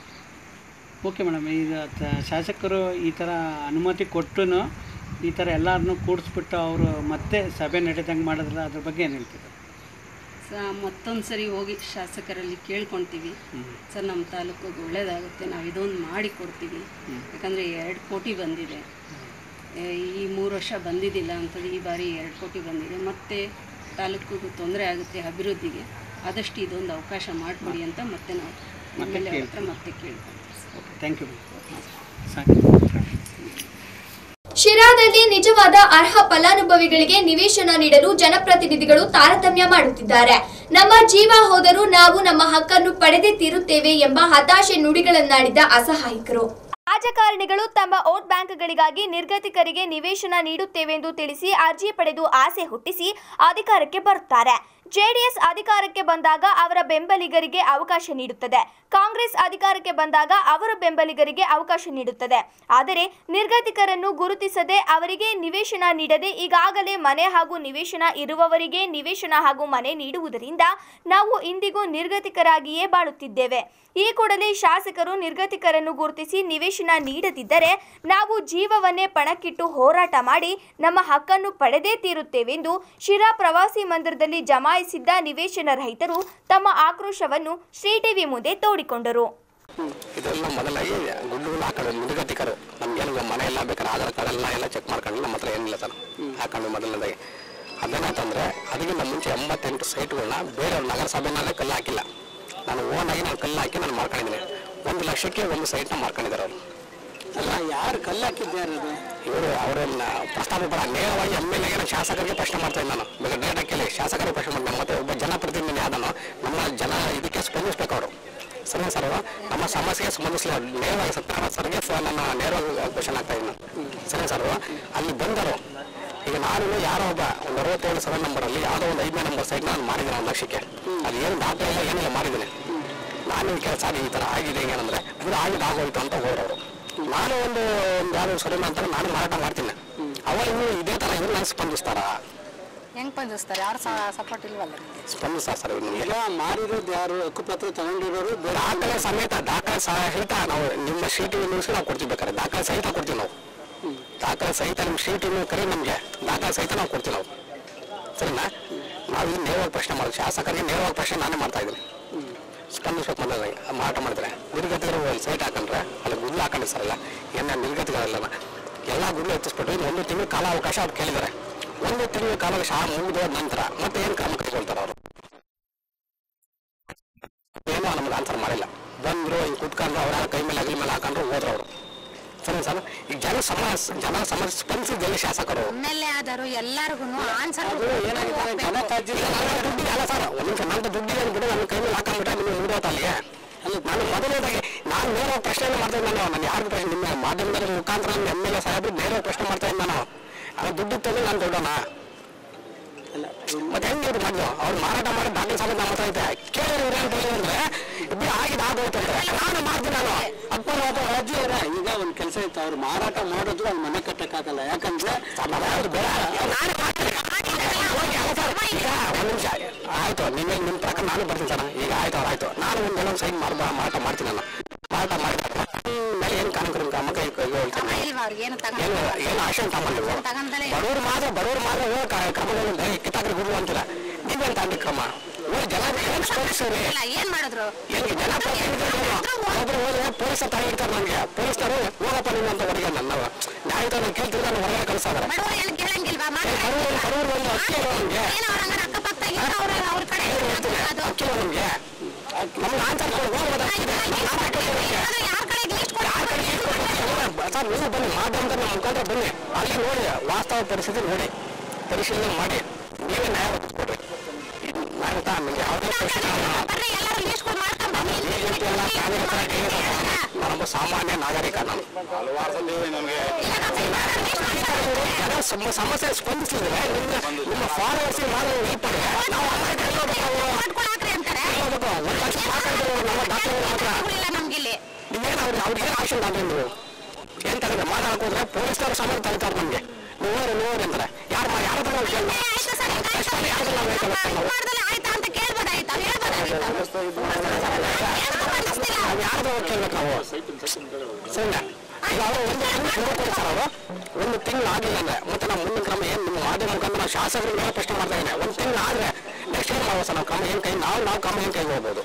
ಓಕೆ ಮೇಡಮ್ ಈಗ ತ- ಶಾಸಕರು ಈ ಥರ ಅನುಮತಿ ಕೊಟ್ಟು ಈ ಥರ ಎಲ್ಲರನ್ನೂ ಕೂಡಿಸ್ಬಿಟ್ಟು ಅವರು ಮತ್ತೆ ಸಭೆ ನಡೆದಂಗೆ ಮಾಡಿದ್ರೆ ಅದ್ರ ಬಗ್ಗೆ ಏನು ಹೇಳ್ತೀರಾ ಸ ಮತ್ತೊಂದು ಸರಿ ಹೋಗಿ ಶಾಸಕರಲ್ಲಿ ಕೇಳ್ಕೊಳ್ತೀವಿ ಸರ್ ನಮ್ಮ ತಾಲೂಕಿಗೆ ಒಳ್ಳೇದಾಗುತ್ತೆ ನಾವು ಇದೊಂದು ಮಾಡಿ ಕೊಡ್ತೀವಿ ಯಾಕಂದರೆ ಎರಡು ಕೋಟಿ ಬಂದಿದೆ ಏ, ಈ ಮೂರು ವರ್ಷ ಬಂದಿದ್ದಿಲ್ಲ ಅಂಥದ್ದು ಈ ಬಾರಿ ಎರಡು ಕೋಟಿ ಬಂದಿದೆ ಮತ್ತು ತಾಲೂಕಿಗೂ ತೊಂದರೆ ಆಗುತ್ತೆ ಅಭಿವೃದ್ಧಿಗೆ ಆದಷ್ಟು ಇದೊಂದು ಅವಕಾಶ ಮಾಡಿಕೊಡಿ ಅಂತ ಮತ್ತೆ ನಾವು ಎಮ್ ಎಲ್ ಎ ಹತ್ರ ಮತ್ತೆ ಕೇಳ್ಕೊಳ್ತೀವಿ ಸರ್ ಓಕೆ ಥ್ಯಾಂಕ್ ಯು ಸಾಕು ಶಿರಾದಲ್ಲಿ ನಿಜವಾದ ಅರ್ಹ ಫಲಾನುಭವಿಗಳಿಗೆ ನಿವೇಶನ ನೀಡಲು ಜನಪ್ರತಿನಿಧಿಗಳು ತಾರತಮ್ಯ ಮಾಡುತ್ತಿದ್ದಾರೆ ನಮ್ಮ ಜೀವ ಹೋದರೂ ನಾವು ನಮ್ಮ ಹಕ್ಕನ್ನು ಪಡೆದೇ ತೀರುತ್ತೇವೆ ಎಂಬ ಹತಾಶೆ ನುಡಿಗಳನ್ನಾಡಿದ ಅಸಹಾಯಕರು ರಾಜಕಾರಣಿಗಳು ತಮ್ಮ ವೋಟ್ ಬ್ಯಾಂಕ್ಗಳಿಗಾಗಿ ನಿರ್ಗತಿಕರಿಗೆ ನಿವೇಶನ ನೀಡುತ್ತೇವೆಂದು ತಿಳಿಸಿ ಅರ್ಜಿ ಪಡೆದು ಆಸೆ ಹುಟ್ಟಿಸಿ ಅಧಿಕಾರಕ್ಕೆ ಬರುತ್ತಾರೆ ಜೆಡಿಎಸ್ ಅಧಿಕಾರಕ್ಕೆ ಬಂದಾಗ ಅವರ ಬೆಂಬಲಿಗರಿಗೆ ಅವಕಾಶ ನೀಡುತ್ತದೆ ಕಾಂಗ್ರೆಸ್ ಅಧಿಕಾರಕ್ಕೆ ಬಂದಾಗ ಅವರ ಬೆಂಬಲಿಗರಿಗೆ ಅವಕಾಶ ನೀಡುತ್ತದೆ ಆದರೆ ನಿರ್ಗತಿಕರನ್ನು ಗುರುತಿಸದೆ ಅವರಿಗೆ ನಿವೇಶನ ನೀಡದೆ ಈಗಾಗಲೇ ಮನೆ ಹಾಗೂ ನಿವೇಶನ ಇರುವವರಿಗೆ ನಿವೇಶನ ಹಾಗೂ ಮನೆ ನೀಡುವುದರಿಂದ ನಾವು ಇಂದಿಗೂ ನಿರ್ಗತಿಕರಾಗಿಯೇ ಬಾಳುತ್ತಿದ್ದೇವೆ ಈ ಕೂಡಲೇ ಶಾಸಕರು ನಿರ್ಗತಿಕರನ್ನು ಗುರುತಿಸಿ ನಿವೇಶನ ನೀಡದಿದ್ದರೆ ನಾವು ಜೀವವನ್ನೇ ಪಣಕ್ಕಿಟ್ಟು ಹೋರಾಟ ಮಾಡಿ ನಮ್ಮ ಹಕ್ಕನ್ನು ಪಡೆದೇ ತೀರುತ್ತೇವೆಂದು ಶಿರಾ ಪ್ರವಾಸಿ ಮಂದಿರದಲ್ಲಿ ಜಮಾಯಿಸಿದ್ದ ನಿವೇಶನ ರಹಿತರು ತಮ್ಮ ಆಕ್ರೋಶವನ್ನು ಶ್ರೀ ಟಿವಿ ಮುಂದೆ ತೋಡಿಕೊಂಡರು ಇದೆಲ್ಲ ಮೊದಲಾಗಿ ಗುಡ್ಡುಗಳು ಹಾಕೊಂಡು ನಿರ್ಗತಿಕರು ನಮ್ಗೇನು ಮನೆ ಎಲ್ಲ ಬೇಕಾದ್ರೆ ಆಧಾರ್ ಕಾರ್ಡ್ ಎಲ್ಲ ಎಲ್ಲ ಚೆಕ್ ಮಾಡ್ಕೊಂಡು ನಮ್ಮ ಹತ್ರ ಏನಿಲ್ಲ ಸರ್ ಹಾಕೊಂಡು ಮೊದಲನೇದಾಗಿ ಅದೇನಾಯ್ತಂದ್ರೆ ಅದಕ್ಕಿಂತ ಮುಂಚೆ ಎಂಬತ್ತೆಂಟು ಸೈಟ್ಗಳನ್ನ ಬೇರೆ ನಗರಸಭೆನಲ್ಲೇ ಕಲ್ಲು ಹಾಕಿಲ್ಲ ನಾನು ಓನ್ ಆಗಿ ನಾನು ಕಲ್ಲು ಹಾಕಿ ನಾನು ಮಾಡ್ಕೊಂಡಿದ್ದೀನಿ ಒಂದು ಲಕ್ಷಕ್ಕೆ ಒಂದು ಸೈಟ್ನ ಮಾಡ್ಕೊಂಡಿದ್ದಾರೆ ಅವರು ಅಲ್ಲ ಯಾರು ಕಲ್ಲು ಹಾಕಿದ್ದಾರೆ ಅದು ಇವರು ಅವರನ್ನ ಪ್ರಸ್ತಾಪ ಬೇಡ ನೇರವಾಗಿ ಎಮ್ ಎಲ್ ಎಗೆ ಶಾಸಕರಿಗೆ ಪ್ರಶ್ನೆ ಮಾಡ್ತಾ ಇದ್ದೆ ನಾನು ಬೇಕಾದ್ರೆ ಡೇಟ್ ಕೇಳಿ ಶಾಸಕರಿಗೆ ಪ್ರಶ್ನೆ ಮಾಡ್ತೀನಿ ಮತ್ತೆ ಒಬ್ಬ ಜನಪ್ರತಿನಿಧಿ ಆದನು ನಮ್ಮ ಜನ ಇದಕ್ಕೆ ಸ್ಪಂದಿಸ್ಬೇಕು ಅವರು ಸರಿ ಸರ್ ನಮ್ಮ ಸಮಸ್ಯೆಗೆ ಸ್ಪಂದಿಸಲಿ ಅವ್ರು ನೇರವಾಗಿ ಸತ್ಯನಾರಾಯಣ ಸರ್ಗೆ ಫೋನ್ ನನ್ನ ನೇರವಾಗಿ ಕ್ವಶನ್ ಆಗ್ತಾ ಇದ್ದೀನಿ ಸರಿ ಸರ್ ಅಲ್ಲಿ ಬಂದರು ಈಗ ನಾನು ಯಾರೋ ಒಬ್ಬ ಒಂದು ಅರವತ್ತೇಳು ಸೆವೆನ್ ನಂಬರಲ್ಲಿ ಯಾವುದೋ ಒಂದು ಐದನೇ ನಂಬರ್ ಸೈಟ್ ನಾನು ಮಾಡಿದ್ದೀನಿ ಒಂದು ಲಕ್ಷಕ್ಕೆ ಅದು ಏನು ದಾಖಲೆ ಇಲ್ಲ ಏನಿಲ್ಲ ಮಾಡಿದ್ದೀನಿ ನಾನು ಕೆಲಸ ಈ ಥರ ಆಗಿದೆ ಏನಂದ್ರೆ ಇದು ಆಗಿದೆ ಆಗೋಯ್ತು ಅಂತ ಹೋದವರು ನಾನು ಒಂದು ಒಂದು ಯಾರು ಸರಿ ನಂತರ ನಾನು ಮಾರಾಟ ಮಾಡ್ತೀನಿ ಅವ ಇನ್ನು ಇದೇ ಥರ ಇವ್ರು ನಾನು ಸ್ಪಂದಿಸ್ತಾರ ಹೆಂಗ್ ಪಂಜಿಸ್ತಾರೆ ಯಾರು ಸಪೋರ್ಟ್ ಇಲ್ವಲ್ಲ ಸ್ಪಂದಿಸ್ತಾರ ಸರ್ ಇವ್ರು ಎಲ್ಲ ಮಾರಿರೋದು ಯಾರು ಹಕ್ಕುಪತ್ರ ತಗೊಂಡಿರೋರು ಬೇರೆ ದಾಖಲೆ ಸಮೇತ ದಾಖಲೆ ಸಹಿತ ನಾವು ನಿಮ್ಮ ಶೀಟಿ ನ್ಯೂಸ್ಗೆ ನಾವು ಕೊಡ್ತೀವಿ ಬೇಕಾದ್ರೆ ದಾಖಲೆ ಸಹಿತ ಕೊಡ್ತೀವಿ ನಾವು ದಾಖಲೆ ಸಹಿತ ನಿಮ್ಮ ಶೀಟಿ ಕರಿ ನಮಗೆ ದಾಖಲೆ ಸಹಿತ ನಾವು ಕೊಡ್ತೀವಿ ನಾವು ಸರಿನಾ ನಾವು ಇಲ್ಲಿ ನೇರವಾಗಿ ಪ್ರಶ್ನೆ ಮಾಡೋದು ಶಾಸಕರಿಗೆ ನೇರವಾಗಿ ಪ್ರಶ್ನೆ ನಾನೇ ಮಾಡ್ತಾ ಇದ್ದೀನಿ ಸ್ಪಂದಿಸ್ಬೇಕು ಮೊದಲಾಗಿ ಮಾರಾಟ ಮಾಡಿದ್ರೆ ನಿರ್ಗತಿಗರು ಒಂದು ಸೈಟ್ ಹಾಕೊಂಡ್ರೆ ಅಲ್ಲಿ ಗುಡ್ಲು ಹಾಕೊಂಡ್ರೆ ಸರ್ ಎಲ್ಲ ಏನ ನಿರ್ಗತಿಗರಲ್ಲ ಎಲ್ಲ ಗುಡ್ಲು ಎತ್ತಿಸ್ಬಿಟ್ಟು ಇನ್ನು ಒಂದು ತಿಂಗಳು ಕಾಲಾವಕಾಶ ಅವ್ರು ಕೇಳಿದ್ದಾರೆ ಒಂದು ತಿಂಗಳ ಕಾಲಾವಕಾಶ ಮುಗಿದ ನಂತರ ಮತ್ತೆ ಏನು ಕ್ರಮ ಕೈಗೊಳ್ತಾರೆ ಅವರು ಏನೋ ನಮ್ಗೆ ಆನ್ಸರ್ ಮಾಡಿಲ್ಲ ಬಂದ್ರು ಹಿಂಗೆ ಕುತ್ಕೊಂಡು ಅವ್ರ ಕೈ ಮೇಲೆ ಅಗಲ ಮೇಲೆ ಹಾಕೊಂಡ್ರು ಹೋದ್ರು ಅವರು ಸರಿ ಸರ್ ಈಗ ಜನ ಸಮಸ್ಯೆ ಜನ ಸಮಸ್ಯೆ ಸ್ಪಂದಿಸಿದಲ್ಲಿ ಶಾಸಕರು ಎಮ್ ಎಲ್ ಎ ಆದರು ಎಲ್ಲರಿಗೂ ಆನ್ಸರ್ ಅದು ಏನಾಗಿದೆ ಜನ ತ್ಯಾಜ್ಯ ದುಡ್ಡಿಗೆ ಅಲ್ಲ ಸರ್ ಒಂದು ನಿಮಿಷ ನಂದು ದುಡ್ಡಿಗೆ ಬಿಡು ನನ್ನ ಕೈ ಮೇಲೆ ಹಾಕೊಂಡ್ಬಿಟ್ರೆ ನಿಮಗೆ ಮುಗಿದೋತ ಅಲ್ಲಿಗೆ ಅಲ್ಲ ನಾನು ಮೊದಲನೇದಾಗಿ ನಾನು ನೇರವಾಗಿ ಪ್ರಶ್ನೆ ಮಾಡ್ತಾ ಇದ್ದೆ ನಾನು ನಾನು ಯಾರಿಗೂ ಪ್ರಶ್ನೆ ನಿಮ್ಮ ಮಾಧ್ಯಮದ ಮುಖಾಂತರ ಎಮ್ ಎಲ್ ಎ ಸಾಹೇಬರು ನೇರವಾಗಿ ಪ್ರಶ್ನೆ ಮಾಡ್ತಾ ಇದ್ದೆ ನಾನು ಅದು ದುಡ್ಡು ತಂದು ನಾನು ದೊಡ್ಡೋಣ ಅಲ್ಲ ಮತ್ತೆ ಹೆಂಗ್ ಇವ್ರು ಮಾಡಿದ್ರು ಅವ್ರು ಮಾರಾಟ ಮಾಡಿ ದಾಖಲೆ ಸಮೇತ ನಮ್ಮ ಹತ್ರ ಐತೆ ಕೇಳಿದ್ರೆ ಇವ್ರು ಏನ್ ಹೇಳಿದ್ರು ಅಂದ್ರೆ ಇಬ್ಬರು ಆಗಿದೆ ಆಗೋಯ್ತಂದ್ರೆ ನಾನು ಮಾಡ್ತೀನಿ ನಾನು ಅಪ್ಪ ಅಥವಾ ರಾಜ್ಯವರ ಈಗ ಒಂದ್ ಕೆಲಸ ಇತ್ತು ಅವ್ರು ಮಾರಾಟ ಮಾಡಿದ್ರು ಅಲ್ಲಿ ಮನೆ ಕಟ್ಟಕ್ಕಾಗಲ್ಲ ಯಾಕಂದ್ರೆ ಅದು ಬೇಡ ನಾನು ಮಾಡ್ತೀನಿ ಹೋಗಿ ಅಲ್ಲ ಸರ್, ಈಗ ಒಂದ್ ನಿಮಿಷ ಆಯ್ತು ನಿಮ್ಮ ನಿಮ್ಮ ಪ್ರಕಾರ ನಾನು ಬರ್ತೀನಿ ಸರ್ ಈಗ ಆಯ್ತು ಅವ್ರು ಆಯ್ತು ನಾನು ಒಂದು ಏನೋ ಸೈನ್ ಮಾಡ ಮಾರಾಟ ಮಾಡ್ತೀನಿ ನಾನು ಮಾರಾಟ ಮಾಡಿದ್ರೆ ಮೇಲೆ ಏನು ಕಾನೂನು ಕ್ರಮ ಕೈ ಕೈ ಹೇಳ್ತೀನಿ ಏನು ಏನು ಏನು ಆಕ್ಷನ್ ತಗೊಂಡಿಲ್ಲ ತಗೊಂಡಲೇ ಬಡವರು ಮಾತ್ರ ಬಡವರು ಮಾತ್ರ ಹೋಗಿ ಕ- ಕ್ರಮಗಳನ್ನು ಕಿತ್ತಾಕ್ರೆ ಗುರು ಅಂತಿಲ್ಲ ನೀವೇನ್ ತಾಂಡಿ ಕ್ರಮ ಹೋಗಿ ಜನ ಏನ್ ಸ್ಪರ್ಶಿಸ್ರಿ ಏನ್ ಮಾಡಿದ್ರು ಹೆಂಗೆ ಜನ ಒಬ್ರು ಹೋದ್ರೆ ಪೊಲೀಸ್ ಹತ್ರ ಇರ್ತಾರೆ ನಮ್ಗೆ ಪೊಲೀಸರು ಹೋಗಪ್ಪ ನೀನು ಅಂತ ಹೊರಗೆ ನನ್ನ ನ್ಯಾಯ ನಾನು ಕೇಳ್ತಿದ್ರೆ ನಾನು ಹೊರಗೆ ಕಳ್ಸಾದ್ರೆ ಬಡವರು ಏನು ಕೇಳಂಗಿಲ್ವಾ ಬಡವರು ಬಡವರು ಒಂದು ಅಕ್ಕಿ ಇರೋ ನಮ್ಗೆ ಏನೋ ಅವ್ರ ಹಂಗಾರೆ ಅಕ್ಕಪಕ್ಕ ಇದ್ರೆ ಅವ್ರ ಅವ್ರ ಕಡೆ ಅದು ಅಕ್ಕಿ ಇರೋ ನಮ್ಗೆ ನಮ್ಗೆ ಆನ್ಸರ್ ಕೊಡು ಹೋಗ್ಬೋದು ಅಕ್ಕಿ ಇದೆ. ನಮ್ಗೆ ಆನ್ಸರ್ ಕೊಡ್ಬೇಕು. ಯಾರ ಕಡೆ ಲೀಸ್ಟ್ ಕೊಡ ಯಾರ್ ಕಡೆ ಏನ್ ಕೊಡ್ಬೇಕು? ಸರ್ ನೀವು ಬನ್ನಿ ಮಾಧ್ಯಮದ ನಮ್ಮ ಮುಖಾಂತರ ಬನ್ನಿ ಅಲ್ಲಿ ನೋಡಿ ವಾಸ್ತವ ಪರಿಸ್ಥಿತಿ ನೋಡಿ ಪರಿಶೀಲನೆ ಮಾಡಿ ನೀವೇ ನ್ಯಾಯ ಒದಗಿಸ್ಕೊಡ್ರಿ ಆಗುತ್ತಾ ನಮ್ಗೆ ಯಾವುದೇ ಪ್ರಶ್ನೆ ಇಲ್ಲ. ಬರ್ರಿ ಎಲ್ಲರೂ ಲೀಸ್ಟ್ ಕೊಡ್ ಮಾಡ್ಕೊಂಡ್ ಬನ್ನಿ ಈ ರೀತಿ ಎಲ್ಲ ಕಾನೂನು ಹತ್ರ ಕೇಳಿದ್ರೆ ನಾನೊಬ್ಬ ಸಾಮಾನ್ಯ ನಾಗರಿಕ ನಾನು ಹಲವಾರು ಸಲ ನಮಗೆ ಜನ ಸಮ- ಸಮಸ್ಯೆ ಸ್ಪಂದಿಸಿದ್ರೆ ನಿಮ್ಮ ನಿಮ್ಮ ಫಾಲೋವರ್ಸ್ ಮಾಡಿ ಹೆಲ್ಪ್ ಮಾಡಿ ನಾವು ಆ ಕಡೆ ಎಲ್ಲೋಗ್ಬೇಕು? ಮಾಡ್ಕೊಳಕ್ರಿ ಅಂತಾರೆ ಎಲ್ಲೋಗ್ಬೇಕು? ಒಂದ್ ಲಕ್ಷ ಮಾತಾಡಿದ್ರು ನಮ್ಮ ದಾಖಲೆಗಳ ಹತ್ರ ಇಲ್ಲ ನಮ್ಗಿಲ್ಲಿ ನೀವೇನು ಅವ್ರಿಗೆ ಅವ್ರಿಗೆ ಏನು ಆಕ್ಷನ್ ತಗೊಂಡ್ರು ಏನ್ ತಗೊಂಡ್ರೆ ಮಾತಾಡಕ್ ಹೋದ್ರೆ ಪೊಲೀಸರು ಸಮೇತ ತಗೋತಾರೆ ನಮ್ಗೆ ನೋಡ್ರಿ ನೋಡ್ರಿ ಅಂತಾರೆ ಯಾರು ಯಾರ ಹತ್ರ ಹೋಗಿ ಕೇಳಿ ಆಯ್ತು ಸರ್ ಹಿಂಗಾಯ್ತು. ಯಾರು ನಾವು ಹೇಳ್ಕೊಬೇಕು ನಾವು ಮಾಡ್ದಲ್ಲ ಆಯ್ತಾ ಅಂತ ಕೇಳ್ಬೋದಾಯ್ತಾ ಹೇಳ್ಬೋದಾಗಿತ್ತು ಏನಕ್ಕೂ ಬಂಧಿಸ್ತಿಲ್ಲ. ನಾವು ಯಾರ್ದು ಹೋಗಿ ಕೇಳ್ಬೇಕು ನಾವು ಸುಮ್ಮನೆ ಈಗ ಅವರು ಒಂದು ತಿಂಗಳು ಶುರು ಕೊಡ್ತಾರೆ ಅವರು ಒಂದು ತಿಂಗಳು ಆಗಿಲ್ಲ ಅಂದ್ರೆ ಮತ್ತೆ ನಾವು ಮುಂದಿನ ಕ್ರಮ ಏನು ನಿಮ್ಮ ಮಾಧ್ಯಮ ಮುಖಾಂತರ ನಾವು ಶಾಸಕರ ಮೇಲೆ ಪ್ರಶ್ನೆ ಮಾಡ್ತಾ ಇದ್ದೇನೆ ಒಂದು ತಿಂಗಳು ಆದ್ರೆ ನೆಕ್ಸ್ಟ್ ಏನು ಮಾಡುವ ಸರ್ ನಾವು ಕ್ರಮ ಏನು ಕೈ ನಾವು ನಾವು ಕ್ರಮ ಏನು ಕೈ ಹೋಗ್ಬೋದು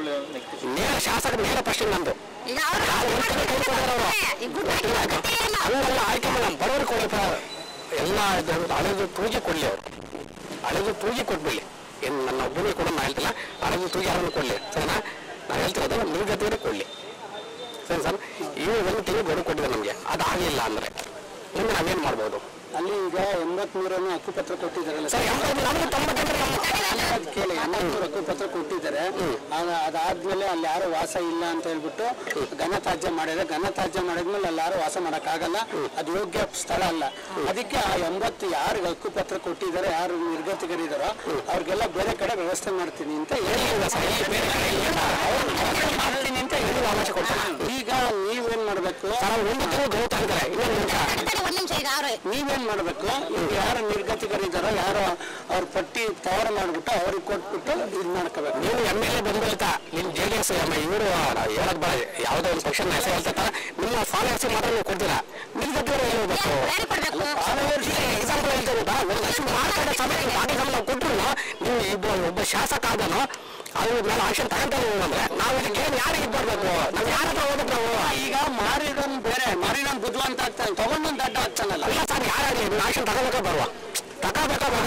ನೇರ ಶಾಸಕರ ನೇರ ಪ್ರಶ್ನೆ ನಂದು ಈಗ ಅವ್ರು ಯಾರು ಒಂದು ತಿಂಗಳು ಕೈ ಕೊಡ್ತಾರೆ ಅವರು ಈ ಗುಡ್ ಹಾಕಿ ಗತಿ ಏನು? ಹಂಗೆಲ್ಲ ಆಯ್ಕೆ ಮಾಡಿ ನಮ್ಮ ಬಡವರು ಕೊಡಪ್ಪ ಎಲ್ಲ ಇದು ಹಳೆದು ತೂಗಿ ಕೊಡ್ಲಿ ಅವರು ಹಳೆದು ತೂಗಿ ಕೊಟ್ಬಿಡ್ಲಿ ಏನು ನನ್ನ ಒಬ್ಬನಿಗೆ ಕೂಡ ನಾನು ಹೇಳ್ತಿಲ್ಲ ಹಳೆದು ತೂಗಿ ಯಾರನ್ನು ಕೊಡ್ಲಿ ಸರಿನಾ ನಾನು ಹೇಳ್ತಿರೋದು ನಿರ್ಗತಿಯವರು ಕೊಡ್ಲಿ ಸರಿ ಸರ್ ಇವು ಒಂದು ತಿಂಗಳು ಗಡುವು ಕೊಟ್ಟಿದೆ ನಮಗೆ ಅದಾಗಲಿಲ್ಲ ಅಂದ್ರೆ ಮುಂದೆ ನಾವೇನು ಮಾಡ್ಬೋದು ಅಲ್ಲಿ ಈಗ ಎಂಬತ್ಮೂರನ್ನು ಹಕ್ಕುಪತ್ರ ಕೊಟ್ಟಿದ್ದಾರಲ್ಲ ಸರ್ ಎಂಬತ್ತು ನಮಗೆ ತೊಂಬತ್ತೆಂಟು ನಮ್ಮ ಅದ್ ಕೇಳಿ ಎಂಬತ್ಮೂರು ಹಕ್ಕುಪತ್ರ ಕೊಟ್ಟಿದ್ದಾರೆ ಆಗ- ಅದಾದ್ಮೇಲೆ ಅಲ್ಲಿ ಯಾರು ವಾಸ ಇಲ್ಲ ಅಂತ ಹೇಳ್ಬಿಟ್ಟು ಘನತ್ಯಾಜ್ಯ ಮಾಡಿದ್ರೆ ಘನತ್ಯಾಜ್ಯ ಮಾಡಿದ್ಮೇಲೆ ಅಲ್ಲಿ ಯಾರು ವಾಸ ಮಾಡಕ್ಕಾಗಲ್ಲ ಅದು ಯೋಗ್ಯ ಸ್ಥಳ ಅಲ್ಲ ಅದಕ್ಕೆ ಆ ಎಂಬತ್ತು ಯಾರು ಹಕ್ಕುಪತ್ರ ಕೊಟ್ಟಿದ್ದಾರೆ ಯಾರು ನಿರ್ಗತಿಗರಿದಾರೋ ಅವ್ರಿಗೆಲ್ಲ ಬೇರೆ ಕಡೆ ವ್ಯವಸ್ಥೆ ಮಾಡ್ತೀನಿ ಅಂತ ಹೇಳಿ ಇಲ್ಲ ಸರ್ ಇಲ್ಲಿ ಬೇರೆ ಕಡೆ ಇಲ್ಲ. ಅವ್ರು ಮಾಡ್ತೀನಿ ಅಂತ ಹೇಳಿ ಅವಕಾಶ ಕೊಡ್ತಾರೆ ಈಗ ನೀವೇನ್ ಮಾಡ್ಬೇಕು ಸರ್ ಅವ್ರು ಒಂದು ತಿಂಗಳು ಗಡುವು ತಗೊಂತಾರೆ ಇನ್ನೊಂದು ನಿಮಿಷ ತಡಿ, ಒಂದ್ ನಿಮಿಷ ಈಗ ಅವ್ರು ನೀವೇನ್ ಮಾಡ್ಬೇಕು ಈಗ ಯಾರು ನಿರ್ಗತಿಗರಿದಾರೋ ಯಾರು ಅವ್ರ ಪಟ್ಟಿ ತಯಾರು ಮಾಡ್ಬಿಟ್ಟು ಅವ್ರಿಗೆ ಕೊಟ್ಬಿಟ್ಟು ಇದ್ ಮಾಡ್ಕೋಬೇಕು ನೀವು ಎಮ್ ಎಲ್ ಎ ಬಂದಿರ್ತಾ ನಿಮ್ಮ ಜೆ ಡಿ ಎಸ್ ಇವರು ಹೇಳಕ್ ಬರ ಯಾವುದೋ ಒಂದು ಪಕ್ಷ ಹೆಸರು ಹೇಳ್ತಾ ನಿಮ್ಮ ಫಾಲೋವರ್ಸ್ ಮಾತ್ರ ನೀವು ಕೊಡ್ತೀರಾ ನಿರ್ಗತಿಯವರು ಹೇಳ್ಬೇಕು ಯಾರಿಗೆ ಕೊಡ್ಬೇಕು ಎಕ್ಸಾಂಪಲ್ ಹೇಳ್ತಾ ಗೊತ್ತಾ ಒಂದು ಲಕ್ಷ ಮಾತಾಡೋ ಸಮಯ ಬಾಕಿ ಸಮಯ ನಾವು ಕೊಟ್ಟರು ನೀವು ಇಬ್ಬ ಒಬ್ಬ ಶಾಸಕ ಆದನು ಅವ್ರ ಮೇಲೆ ಆಕ್ಷನ್ ತಗೊಂತಾನೆ ಅಂದ್ರೆ ನಾವು ಇದಕ್ಕೆ ಏನು ಯಾರಿಗೆ ಬರ್ಬೇಕು ನಾವು ಯಾರ ಹತ್ರ ಹೋಗ್ಬೇಕು ನಾವು ಈಗ ಮಾರಿದನ್ ಬೇರೆ ಮಾರಿದನ್ ಬುದ್ಧಿವಂತ ಆಗ್ತಾನೆ ತಗೊಂಡೊಂದು ದಡ್ಡ ಆಗ್ತಾನಲ್ಲ ಅಲ್ಲ ಸರ್ ಯಾರಾಗಲಿ ನೀವು ಆಕ್ಷನ್ ತಗೋಬೇಕಾ ಬರುವ ತಗೋಬೇಕಾ ಬೇಡ